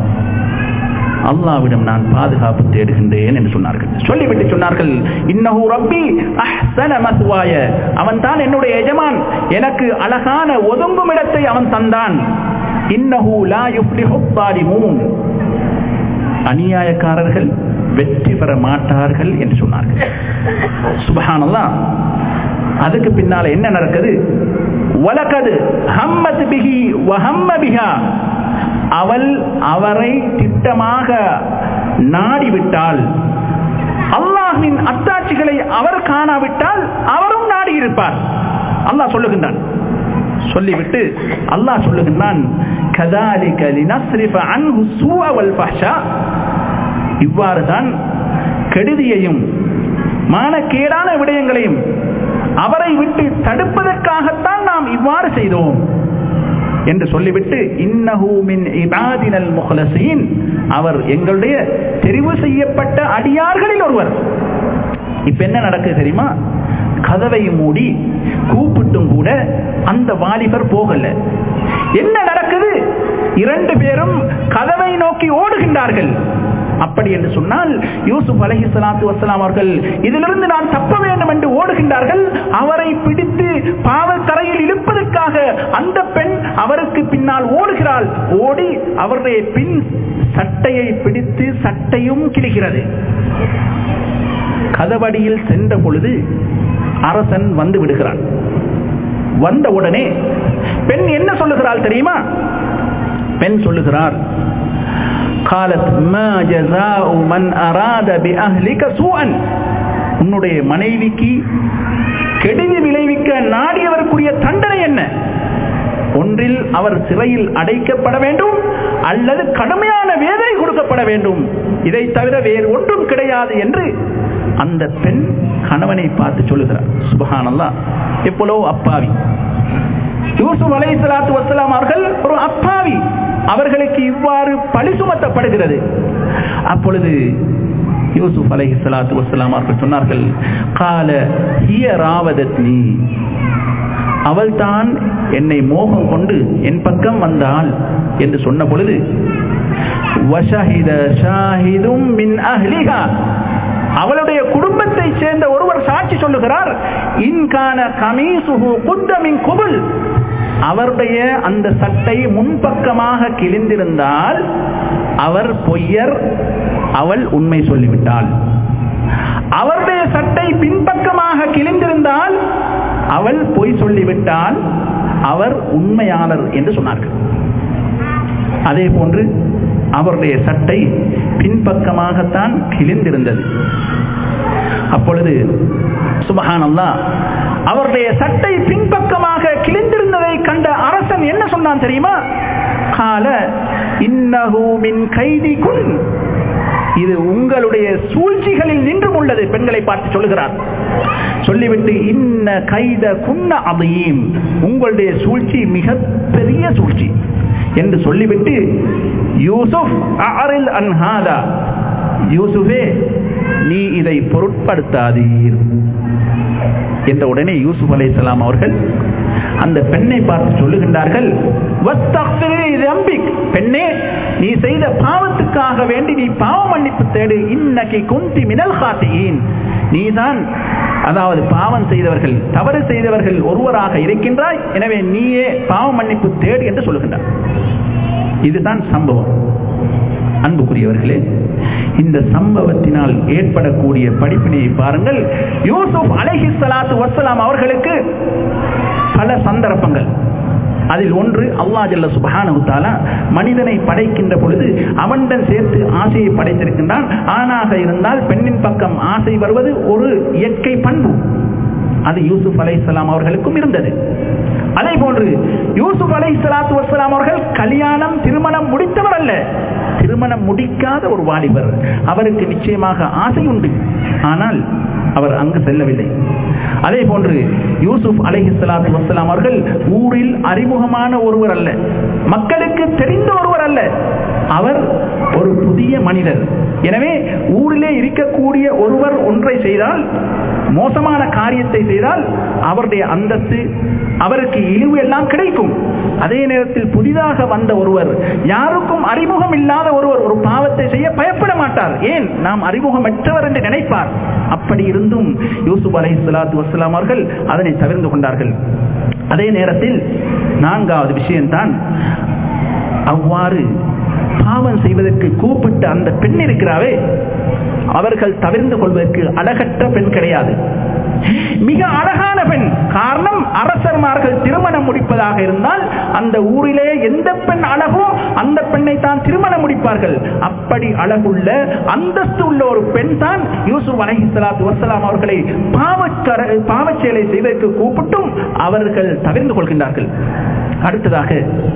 அல்லாவிடம் நான் பாதுகாப்பு தேடுகின்றேன் என்று சொன்னார்கள் சொல்லிவிட்டு சொன்னார்கள் இன்னஹு ரப்பி அஹ்சன மத்வாய அவன் தான் என்னுடைய எஜமான் எனக்கு அழகான ஒதுங்கும் இடத்தை அவன் தந்தான் இன்னஹு லா யுஃப்லிஹு ஸாலிமூன் அநியாயக்காரர்கள் வெற்றி பெற மாட்டார்கள் என்று சொன்னார்கள் சுபஹானல்லாஹ் அதுக்கு பின்னால என்ன நடக்குது வலகது ஹம்மத் பிஹி வஹம்ம பிஹா அவள் அவரை திட்டமாக நாடிவிட்டால் அல்லாஹின் அத்தாட்சிகளை அவர் காணாவிட்டால் அவரும் நாடி இருப்பார் அல்லாஹ் சொல்லுகின்றான் சொல்லிவிட்டு அல்லாஹ் சொல்லுகின்றான் கதாலிக லினஸ்ரிஃப அன்ஹு சூஅ வல் ஃபஹ்ஷா இவ்வாறு தான் கெடுதியையும் மானக்கேடான விடயங்களையும் அவரை விட்டு தடுப்பதற்காகத்தான் நாம் இவ்வாறு செய்தோம் என்று சொல்லிவிட்டு இன்னஹூமின் இபாதினல் முஹலசீன் அவர் எங்களுடைய தெரிவு செய்யப்பட்ட அடியார்களில் ஒருவர் இப்ப என்ன நடக்குது தெரியுமா கதவை மூடி கூப்பிட்டும் கூட அந்த வாலிபர் போகல என்ன நடக்குது இரண்டு பேரும் கதவை நோக்கி ஓடுகின்றார்கள் அப்படி என்று சொன்னால் யூசுப் அலஹி சலாத்து வசலாம் அவர்கள் இதிலிருந்து நான் தப்ப வேண்டும் என்று ஓடுகின்றார்கள் அவரை பிடித்து பாவக்கரையில் இழுப்பதற்காக அந்த பெண் அவருக்கு பின்னால் ஓடுகிறாள் ஓடி அவருடைய பின் சட்டையை பிடித்து சட்டையும் கிழிகிறது கதவடியில் சென்ற பொழுது அரசன் வந்து விடுகிறான் வந்த உடனே பெண் என்ன சொல்லுகிறாள் தெரியுமா பெண் சொல்லுகிறார் قالت ما جزاء من أراد بأهلك سوءا உன்னுடைய மனைவிக்கு கெடுதி விளைவிக்க நாடியவருக்குரிய தண்டனை என்ன ஒன்றில் அவர் சிறையில் அடைக்கப்பட வேண்டும் அல்லது கடுமையான வேதனை கொடுக்கப்பட வேண்டும் இதை தவிர வேறு ஒன்றும் கிடையாது என்று அந்த பெண் கணவனை பார்த்து சொல்லுகிறார் சுபஹானல்லா எவ்வளவு அப்பாவி யூசுப் அலை சலாத்து வசலாம் அவர்கள் ஒரு அப்பாவி அவர்களுக்கு இவ்வாறு பழி சுமத்தப்படுகிறது அப்பொழுது யூசுப் அலை சலாத்து வசலாம் அவர்கள் சொன்னார்கள் கால ஹிய ராவதத்னி அவள் தான் என்னை மோகம் கொண்டு என் பக்கம் வந்தாள் என்று சொன்ன பொழுது வஷஹித ஷாஹிதும் மின் அஹ்லிஹா அவளுடைய குடும்பத்தை சேர்ந்த ஒருவர் சாட்சி சொல்லுகிறார் இன்கான கமீசுஹு குத்தமின் குபுல் அவருடைய அந்த சட்டை முன்பக்கமாக கிழிந்திருந்தால் அவர் பொய்யர் அவள் உண்மை சொல்லிவிட்டாள் அவருடைய சட்டை பின்பக்கமாக கிழிந்திருந்தால் அவள் பொய் சொல்லிவிட்டால் அவர் உண்மையாளர் என்று சொன்னார்கள் அதே போன்று அவருடைய சட்டை பின்பக்கமாகத்தான் கிழிந்திருந்தது அப்பொழுது சுபஹானல்லா அவருடைய சட்டை பின்பக்கமாக கிழிந்திருந்ததை கண்ட அரசன் என்ன சொன்னான் தெரியுமா கால இன்னஹு மின் கைதி குன் இது உங்களுடைய சூழ்ச்சிகளில் நின்றும் உள்ளது பெண்களை பார்த்து சொல்லுகிறார் சொல்லிவிட்டு இன்ன கைத குன்ன அதையும் உங்களுடைய சூழ்ச்சி மிக பெரிய சூழ்ச்சி என்று சொல்லிவிட்டு யூசுப் அரில் அன்ஹாதா யூசுஃபே நீ இதை பொருட்படுத்தாதீர் என்ற உடனே யூசுப் அலை அவர்கள் அந்த பெண்ணை பார்த்து சொல்லுகின்றார்கள் பெண்ணே நீ செய்த பாவத்துக்காக வேண்டி நீ பாவ மன்னிப்பு தேடு இன்னைக்கு குந்தி மினல் காத்தியின் நீதான் அதாவது பாவம் செய்தவர்கள் தவறு செய்தவர்கள் ஒருவராக இருக்கின்றாய் எனவே நீயே பாவ மன்னிப்பு தேடு என்று சொல்லுகின்றார் இதுதான் சம்பவம் அன்புக்குரியவர்களே இந்த சம்பவத்தினால் ஏற்படக்கூடிய படிப்பினையை பாருங்கள் யூசுப் அலஹி சலாத்து வசலாம் அவர்களுக்கு பல சந்தர்ப்பங்கள் அதில் ஒன்று அல்லா ஜல்ல சுபஹானுத்தாலா மனிதனை படைக்கின்ற பொழுது அவனுடன் சேர்த்து ஆசையை படைத்திருக்கின்றான் ஆணாக இருந்தால் பெண்ணின் பக்கம் ஆசை வருவது ஒரு இயற்கை பண்பு அது யூசுப் அலை அவர்களுக்கும் இருந்தது அதே போன்று யூசுப் அலை சலாத்து வசலாம் அவர்கள் கல்யாணம் திருமணம் முடித்தவர் அல்ல திருமணம் முடிக்காத ஒரு வாலிபர் அவருக்கு நிச்சயமாக ஆசை உண்டு ஆனால் அவர் அங்கு செல்லவில்லை அதே போன்று யூசுப் அலஹி சலாத்து வசலாம் அவர்கள் ஊரில் அறிமுகமான ஒருவர் அல்ல மக்களுக்கு தெரிந்த ஒருவர் அல்ல அவர் ஒரு புதிய மனிதர் எனவே ஊரிலே இருக்கக்கூடிய ஒருவர் ஒன்றை செய்தால் மோசமான காரியத்தை செய்தால் அவருடைய அந்தஸ்து அவருக்கு இழிவு எல்லாம் கிடைக்கும் அதே நேரத்தில் புதிதாக வந்த ஒருவர் யாருக்கும் அறிமுகம் இல்லாத ஒருவர் ஒரு பாவத்தை செய்ய பயப்பட மாட்டார் ஏன் நாம் அறிமுகமற்றவர் என்று நினைப்பார் அப்படி இருந்தும் யூசுப் அலை சலாத்து வசலாம் அவர்கள் அதனை தவிர்த்து கொண்டார்கள் அதே நேரத்தில் நான்காவது விஷயம்தான் அவ்வாறு பாவம் செய்வதற்கு கூப்பிட்ட அந்த பெண் இருக்கிறாவே அவர்கள் தவிர்ந்து கொள்வதற்கு அழகற்ற பெண் கிடையாது மிக அழகான பெண் காரணம் அரசர்மார்கள் திருமணம் முடிப்பதாக இருந்தால் அந்த ஊரிலே எந்த பெண் அழகோ அந்த பெண்ணை தான் திருமணம் முடிப்பார்கள் அப்படி அழகுள்ள அந்தஸ்து உள்ள ஒரு பெண் தான் யூசுப் அலஹி சலாத்து வசலாம் அவர்களை பாவக்கர பாவச்செயலை செய்வதற்கு கூப்பிட்டும் அவர்கள் தவிர்ந்து கொள்கின்றார்கள் அடுத்ததாக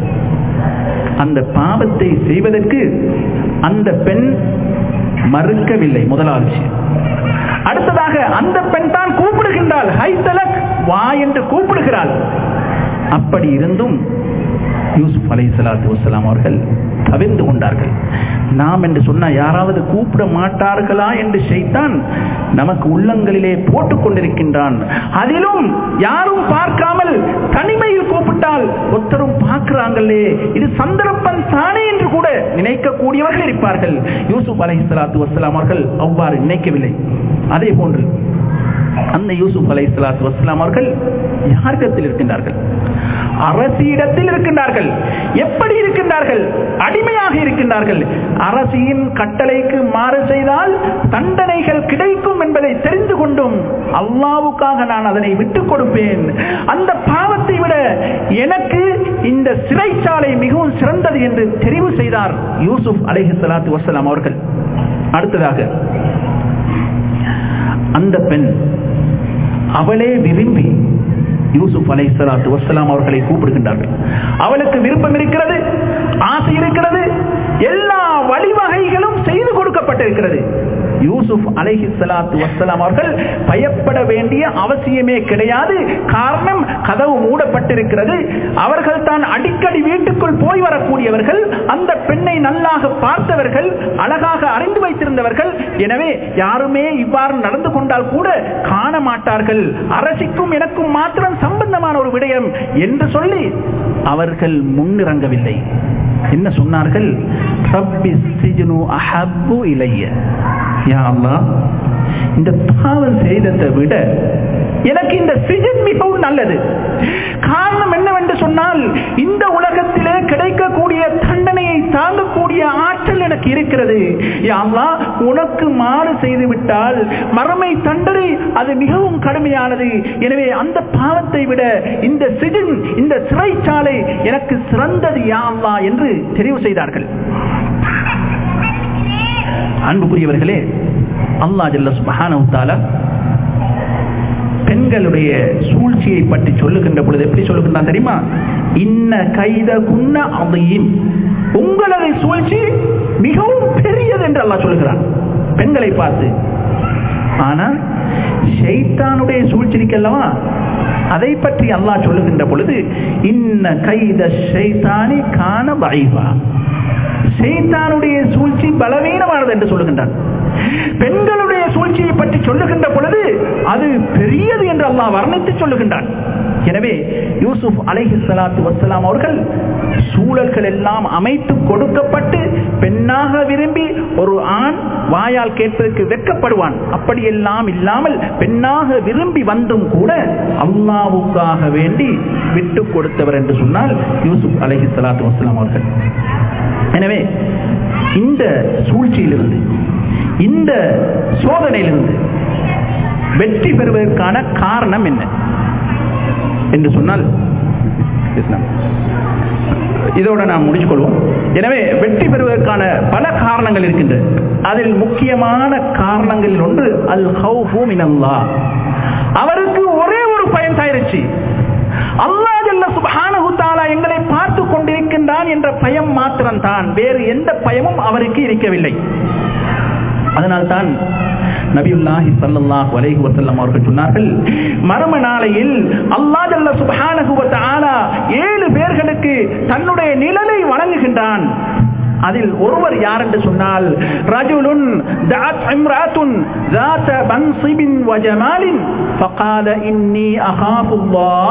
அந்த பாவத்தை செய்வதற்கு அந்த பெண் மறுக்கவில்லை முதலாவது விஷயம் அடுத்ததாக அந்த பெண் தான் கூப்பிடுகின்றாள் ஹைத்தலக் வா என்று கூப்பிடுகிறாள் அப்படி இருந்தும் யூசுப் அலை சலாத்து வசலாம் அவர்கள் தவிர்ந்து கொண்டார்கள் நாம் என்று சொன்ன யாராவது கூப்பிட மாட்டார்களா என்று செய்தான் நமக்கு உள்ளங்களிலே போட்டுக் கொண்டிருக்கின்றான் அதிலும் யாரும் பார்க்காமல் தனிமையில் கூப்பிட்டால் ஒருத்தரும் பார்க்கிறாங்களே இது சந்தர்ப்பம் தானே என்று கூட நினைக்கக்கூடியவர்கள் இருப்பார்கள் யூசுப் அலை சலாத்து வசலாம் அவர்கள் அவ்வாறு நினைக்கவில்லை அதே போன்று அந்த யூசுப் அலை சலாத்து வசலாம் அவர்கள் யாரிடத்தில் இருக்கின்றார்கள் அரசியிடத்தில் இருக்கின்றார்கள் எப்படி இருக்கின்றார்கள் அடிமையாக இருக்கின்றார்கள் அரசியின் கட்டளைக்கு மாறு செய்தால் தண்டனைகள் கிடைக்கும் என்பதை தெரிந்து கொண்டும் அல்லாவுக்காக நான் அதனை விட்டுக் கொடுப்பேன் அந்த பாவத்தை விட எனக்கு இந்த சிறைச்சாலை மிகவும் சிறந்தது என்று தெரிவு செய்தார் யூசுப் அலைஹி சலாத்து வசலாம் அவர்கள் அடுத்ததாக அந்த பெண் அவளே விரும்பி யூசுப் அலை சலாத்து வசலாம் அவர்களை கூப்பிடுகின்றார்கள் அவளுக்கு விருப்பம் இருக்கிறது ஆசை இருக்கிறது எல்லா வழிவகைகளும் செய்து கொடுக்கப்பட்டிருக்கிறது யூசுப் அலைஹி சலாத்து வசலாம் அவர்கள் பயப்பட வேண்டிய அவசியமே கிடையாது காரணம் கதவு மூடப்பட்டிருக்கிறது அவர்கள் தான் அடிக்கடி வீட்டுக்குள் போய் வரக்கூடியவர்கள் அந்த பெண்ணை நல்லாக பார்த்தவர்கள் அழகாக அறிந்து வைத்திருந்தவர்கள் எனவே யாருமே இவ்வாறு நடந்து கொண்டால் கூட காண மாட்டார்கள் அரசிக்கும் எனக்கும் மாத்திரம் சம்பந்தமான ஒரு விடயம் என்று சொல்லி அவர்கள் முன்னிறங்கவில்லை என்ன சொன்னார்கள் இலைய இந்த பாவம் செய்ததை விட எனக்கு இந்த சிஜன் மிகவும் நல்லது காரணம் என்னவென்று சொன்னால் இந்த உலகத்திலே கிடைக்கக்கூடிய தண்டனையை தாங்கக்கூடிய ஆற்றல் எனக்கு இருக்கிறது யாம்லா உனக்கு மாறு செய்து விட்டால் மறுமை தண்டனை அது மிகவும் கடுமையானது எனவே அந்த பாவத்தை விட இந்த சிஜன் இந்த சிறைச்சாலை எனக்கு சிறந்தது யாம்லா என்று தெரிவு செய்தார்கள் அன்புக்குரியவர்களே அல்லா ஜல்ல சுபஹானவுத்தாலா பெண்களுடைய சூழ்ச்சியை பற்றி சொல்லுகின்ற பொழுது எப்படி சொல்லுகின்றான் தெரியுமா இன்ன கைத குன்ன அதையும் உங்களது சூழ்ச்சி மிகவும் பெரியது என்று அல்லா சொல்லுகிறான் பெண்களை பார்த்து ஆனால் ஷைத்தானுடைய சூழ்ச்சி இருக்கல்லவா அதை பற்றி அல்லாஹ் சொல்லுகின்ற பொழுது இன்ன கைத ஷைத்தானி காண வைவா ஷைத்தானுடைய சூழ்ச்சி பலவீனமானது என்று சொல்லுகின்றான் பெண்களுடைய சூழ்ச்சியை பற்றி சொல்லுகின்ற பொழுது அது பெரியது என்று அல்லாஹ் வர்ணித்து சொல்லுகின்றான் எனவே யூசுப் அலைஹி சலாத்து வசலாம் அவர்கள் சூழல்கள் எல்லாம் அமைத்து கொடுக்கப்பட்டு பெண்ணாக விரும்பி ஒரு ஆண் வாயால் கேட்பதற்கு வெட்கப்படுவான் அப்படியெல்லாம் இல்லாமல் பெண்ணாக விரும்பி வந்தும் கூட அல்லாவுக்காக வேண்டி விட்டு கொடுத்தவர் என்று சொன்னால் யூசுப் அலைஹி சலாத்து வசலாம் அவர்கள் எனவே இந்த சூழ்ச்சியிலிருந்து இந்த சோதனையிலிருந்து வெற்றி பெறுவதற்கான காரணம் என்ன என்று சொன்னால் இதோட நாம் முடிச்சுக்கொள்வோம் எனவே வெற்றி பெறுவதற்கான பல காரணங்கள் இருக்கின்றன அதில் முக்கியமான காரணங்களில் ஒன்று அல் ஹவுஃபூமினல்லா அவருக்கு ஒரே ஒரு பயன் தாயிருச்சு அல்லா ஜல்ல சுபஹானஹு தஆலா எங்களை பார்த்து கொண்டிருக்கின்றான் என்ற பயம் மாத்திரம் தான் வேறு எந்த பயமும் அவருக்கு இருக்கவில்லை அதனால் தான் நபியுல்லாஹி ஸல்லல்லாஹு அலைஹி வஸல்லம் அவர்கள் சொன்னார்கள் மர்ம நாளையில் அல்லாஹ் ஜல்ல சுப்ஹானஹு வ தஆலா ஏழு பேர்களுக்கு தன்னுடைய நிழலை வழங்குகின்றான் அதில் ஒருவர் யார் என்று சொன்னால் ரஜுலுன் தாத் இம்ராத்துன் ذات منصب وجمال فقال اني اخاف الله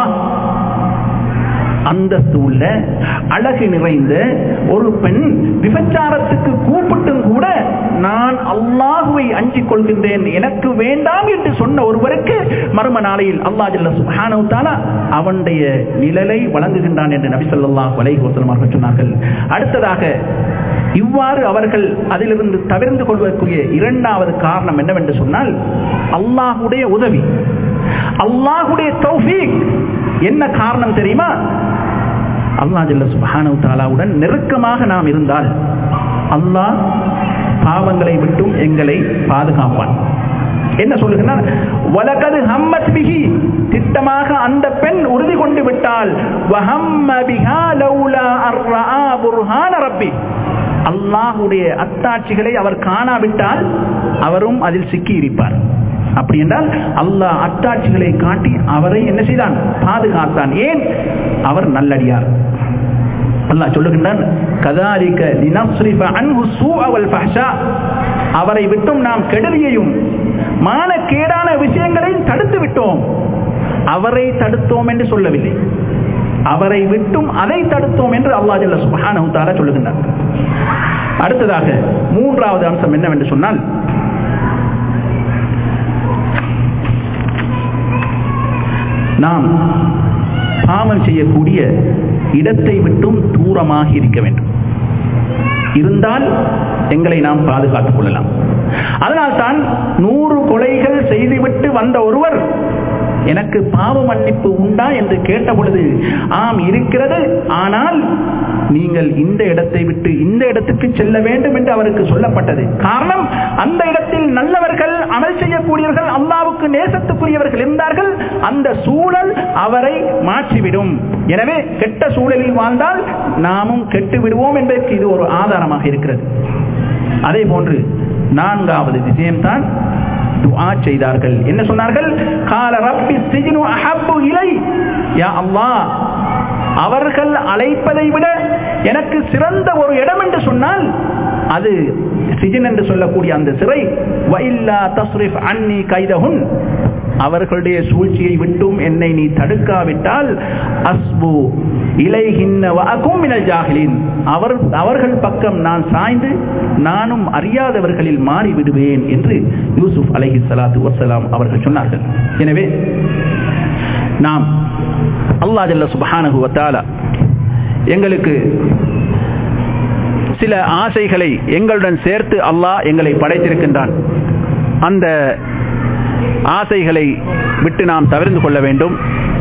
அந்தஸ்து உள்ள அழகு நிறைந்த ஒரு பெண் விபச்சாரத்துக்கு கூப்பிட்டும் கூட நான் அல்லாஹுவை அஞ்சிக் கொள்கின்றேன் எனக்கு வேண்டாம் என்று சொன்ன ஒருவருக்கு மர்ம நாளையில் அல்லா ஜல்ல சுப்ஹானஹு தஆலா அவனுடைய நிழலை வழங்குகின்றான் என்று நபி ஸல்லல்லாஹு அலைஹி வஸல்லம் அவர்கள் சொன்னார்கள் அடுத்ததாக இவ்வாறு அவர்கள் அதிலிருந்து தவிர்ந்து கொள்வதற்குரிய இரண்டாவது காரணம் என்னவென்று சொன்னால் அல்லாஹுடைய உதவி அல்லாஹுடைய தௌஃபீக் என்ன காரணம் தெரியுமா அல்லாஹ் ஜல்ல சுப்ஹானஹு தஆலாவுடன் நெருக்கமாக நாம் இருந்தால் அல்லாஹ் பாவங்களை விட்டும் எங்களை பாதுகாப்பான் என்ன சொல்லுகிறார் வலகது ஹம்மத் பிஹி திட்டமாக அந்த பெண் உறுதி கொண்டு விட்டால் வஹம்ம பிஹா லௌலா அர்ரா புர்ஹான ரப்பி அல்லாஹுடைய அத்தாட்சிகளை அவர் காணாவிட்டால் அவரும் அதில் சிக்கி இருப்பார் அப்படி என்றால் அல்லாஹ் அத்தாட்சிகளை காட்டி அவரை என்ன செய்தான் பாதுகாத்தான் ஏன் அவர் நல்லடியார் அல்லாஹ் சொல்லுகின்றான் கதாலிக லினஸ்ரிஃப அன்ஹு சூஅ வல் ஃபஹ்ஷா அவரை விட்டும் நாம் கெடுதியையும் மானக்கேடான விஷயங்களையும் தடுத்து விட்டோம் அவரை தடுத்தோம் என்று சொல்லவில்லை அவரை விட்டும் அதை தடுத்தோம் என்று அல்லாஹ் ஜல்ல சுப்ஹானஹு தஆலா சொல்லுகின்றார் அடுத்ததாக மூன்றாவது அம்சம் என்னவென்று சொன்னால் நாம் பாவம் செய்யக்கூடிய இடத்தை விட்டும் தூரமாக இருக்க வேண்டும் இருந்தால் எங்களை நாம் பாதுகாத்துக் கொள்ளலாம் அதனால் தான் நூறு கொலைகள் செய்துவிட்டு வந்த ஒருவர் எனக்கு பாவ மன்னிப்பு உண்டா என்று கேட்ட பொழுது ஆம் இருக்கிறது ஆனால் நீங்கள் இந்த இடத்தை விட்டு இந்த இடத்துக்கு செல்ல வேண்டும் என்று அவருக்கு சொல்லப்பட்டது காரணம் அந்த இடத்தில் நல்லவர்கள் அமல் செய்யக்கூடியவர்கள் அல்லாவுக்கு நேசத்துக்குரியவர்கள் இருந்தார்கள் அந்த சூழல் அவரை மாற்றிவிடும் எனவே கெட்ட சூழலில் வாழ்ந்தால் நாமும் கெட்டு விடுவோம் என்பதற்கு இது ஒரு ஆதாரமாக இருக்கிறது அதே போன்று நான்காவது விஷயம்தான் துஆ செய்தார்கள் என்ன சொன்னார்கள் கால ரப்பி சிஜ்னு அஹப்பு இலை யா அல்லாஹ் அவர்கள் அழைப்பதை விட எனக்கு சிறந்த ஒரு இடம் என்று சொன்னால் அது சிஜன் என்று சொல்லக்கூடிய அந்த சிறை வைல்லா தஸ்ரிஃப் அன்னி கைதஹுன் அவர்களுடைய சூழ்ச்சியை விட்டும் என்னை நீ தடுக்காவிட்டால் அஸ்பு இலைகின்ன வஅகும் மினல் ஜாஹிலின் அவர் அவர்கள் பக்கம் நான் சாய்ந்து நானும் அறியாதவர்களில் மாறி விடுவேன் என்று யூசுப் அலைஹி ஸலாத்து வஸலாம் அவர்கள் சொன்னார்கள் எனவே நாம் அல்லாஹ் ஜல்ல சுப்ஹானஹு வ தஆலா எங்களுக்கு சில ஆசைகளை எங்களுடன் சேர்த்து அல்லாஹ் எங்களை படைத்திருக்கின்றான் அந்த ஆசைகளை விட்டு நாம் தவிர்த்து கொள்ள வேண்டும்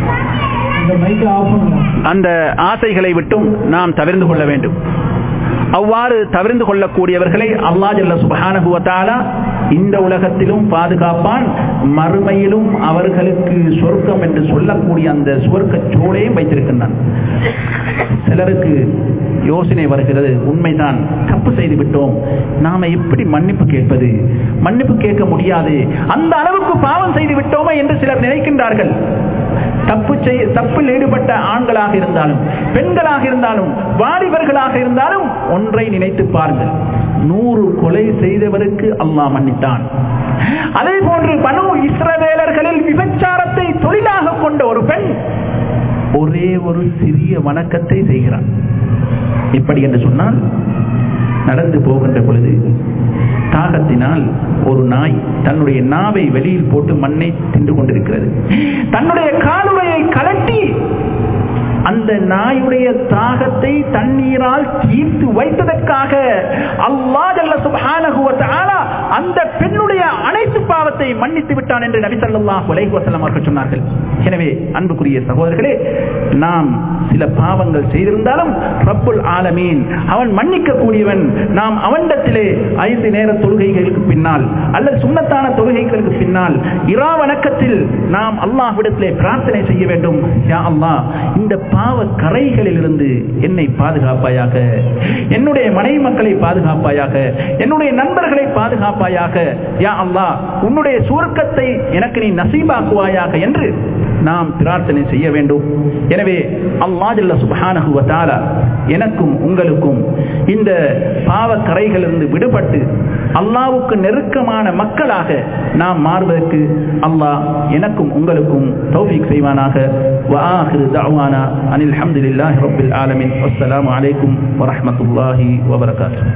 அந்த ஆசைகளை விட்டும் நாம் தவிர்த்து கொள்ள வேண்டும் அவ்வாறு தவிர்த்து கொள்ளக்கூடியவர்களை அல்லா ஜல்ல சுபஹானுவத்தாலா இந்த உலகத்திலும் பாதுகாப்பான் மறுமையிலும் அவர்களுக்கு சொர்க்கம் என்று சொல்லக்கூடிய அந்த சுவர்க்க சூழையும் வைத்திருக்கின்றான் சிலருக்கு யோசனை வருகிறது உண்மைதான் தப்பு செய்து விட்டோம் நாம எப்படி மன்னிப்பு கேட்பது மன்னிப்பு கேட்க முடியாது அந்த அளவுக்கு பாவம் செய்து விட்டோமே என்று சிலர் நினைக்கின்றார்கள் தப்பு செய்ய தப்பில் ஈடுபட்ட ஆண்களாக இருந்தாலும் பெண்களாக இருந்தாலும் வாலிபர்களாக இருந்தாலும் ஒன்றை நினைத்து பாருங்கள் நூறு கொலை செய்தவருக்கு அல்லாஹ் மன்னித்தான் அதே போன்று பனு இஸ்ரவேலர்களில் விபச்சாரத்தை தொழிலாக கொண்ட ஒரு பெண் ஒரே ஒரு சிறிய வணக்கத்தை செய்கிறான் எப்படி என்று சொன்னால் நடந்து போகின்ற பொழுது தாகத்தினால் ஒரு நாய் தன்னுடைய நாவை வெளியில் போட்டு மண்ணை தின்று கொண்டிருக்கிறது தன்னுடைய காலுறையை கலட்டி அந்த நாயுடைய தாகத்தை தண்ணீரால் தீர்த்து வைத்ததற்காக அல்லா ஜல்ல சுப்ஹானஹு வ தஆலா அந்த பெண்ணுடைய அனைத்து பாவத்தை மன்னித்து விட்டான் என்று நபி ஸல்லல்லாஹு அலைஹி வஸல்லம் அவர்கள் சொன்னார்கள் எனவே அன்புக்குரிய சகோதரர்களே நாம் சில பாவங்கள் செய்திருந்தாலும் ரப்புல் ஆலமீன் அவன் மன்னிக்க கூடியவன் நாம் அவனிடத்திலே ஐந்து நேர தொழுகைகளுக்கு பின்னால் அல்லது சுண்ணத்தான தொழுகைகளுக்கு பின்னால் இரா வணக்கத்தில் நாம் அல்லாஹ்விடத்திலே பிரார்த்தனை செய்ய வேண்டும் யா அல்லாஹ் இந்த பாவ கரைகளில் இருந்து என்னை பாதுகாப்பாயாக என்னுடைய மனைவி மக்களை பாதுகாப்பாயாக என்னுடைய நண்பர்களை பாதுகாப்பாயாக யா அல்லாஹ் உன்னுடைய சுருக்கத்தை எனக்கு நீ நசீபாக்குவாயாக என்று நாம் பிரார்த்தனை செய்ய வேண்டும் எனவே அல்லாஜல்ல சுபஹானஹு வ தஆலா எனக்கும் உங்களுக்கும் இந்த பாவ கரைகளிலிருந்து விடுபட்டு அல்லாவுக்கு நெருக்கமான மக்களாக நாம் மாறுவதற்கு அல்லாஹ் எனக்கும் உங்களுக்கும் தௌஃபீக் செய்வானாக وآخر دعوانا أن الحمد لله رب العالمين والسلام عليكم ورحمة الله وبركاته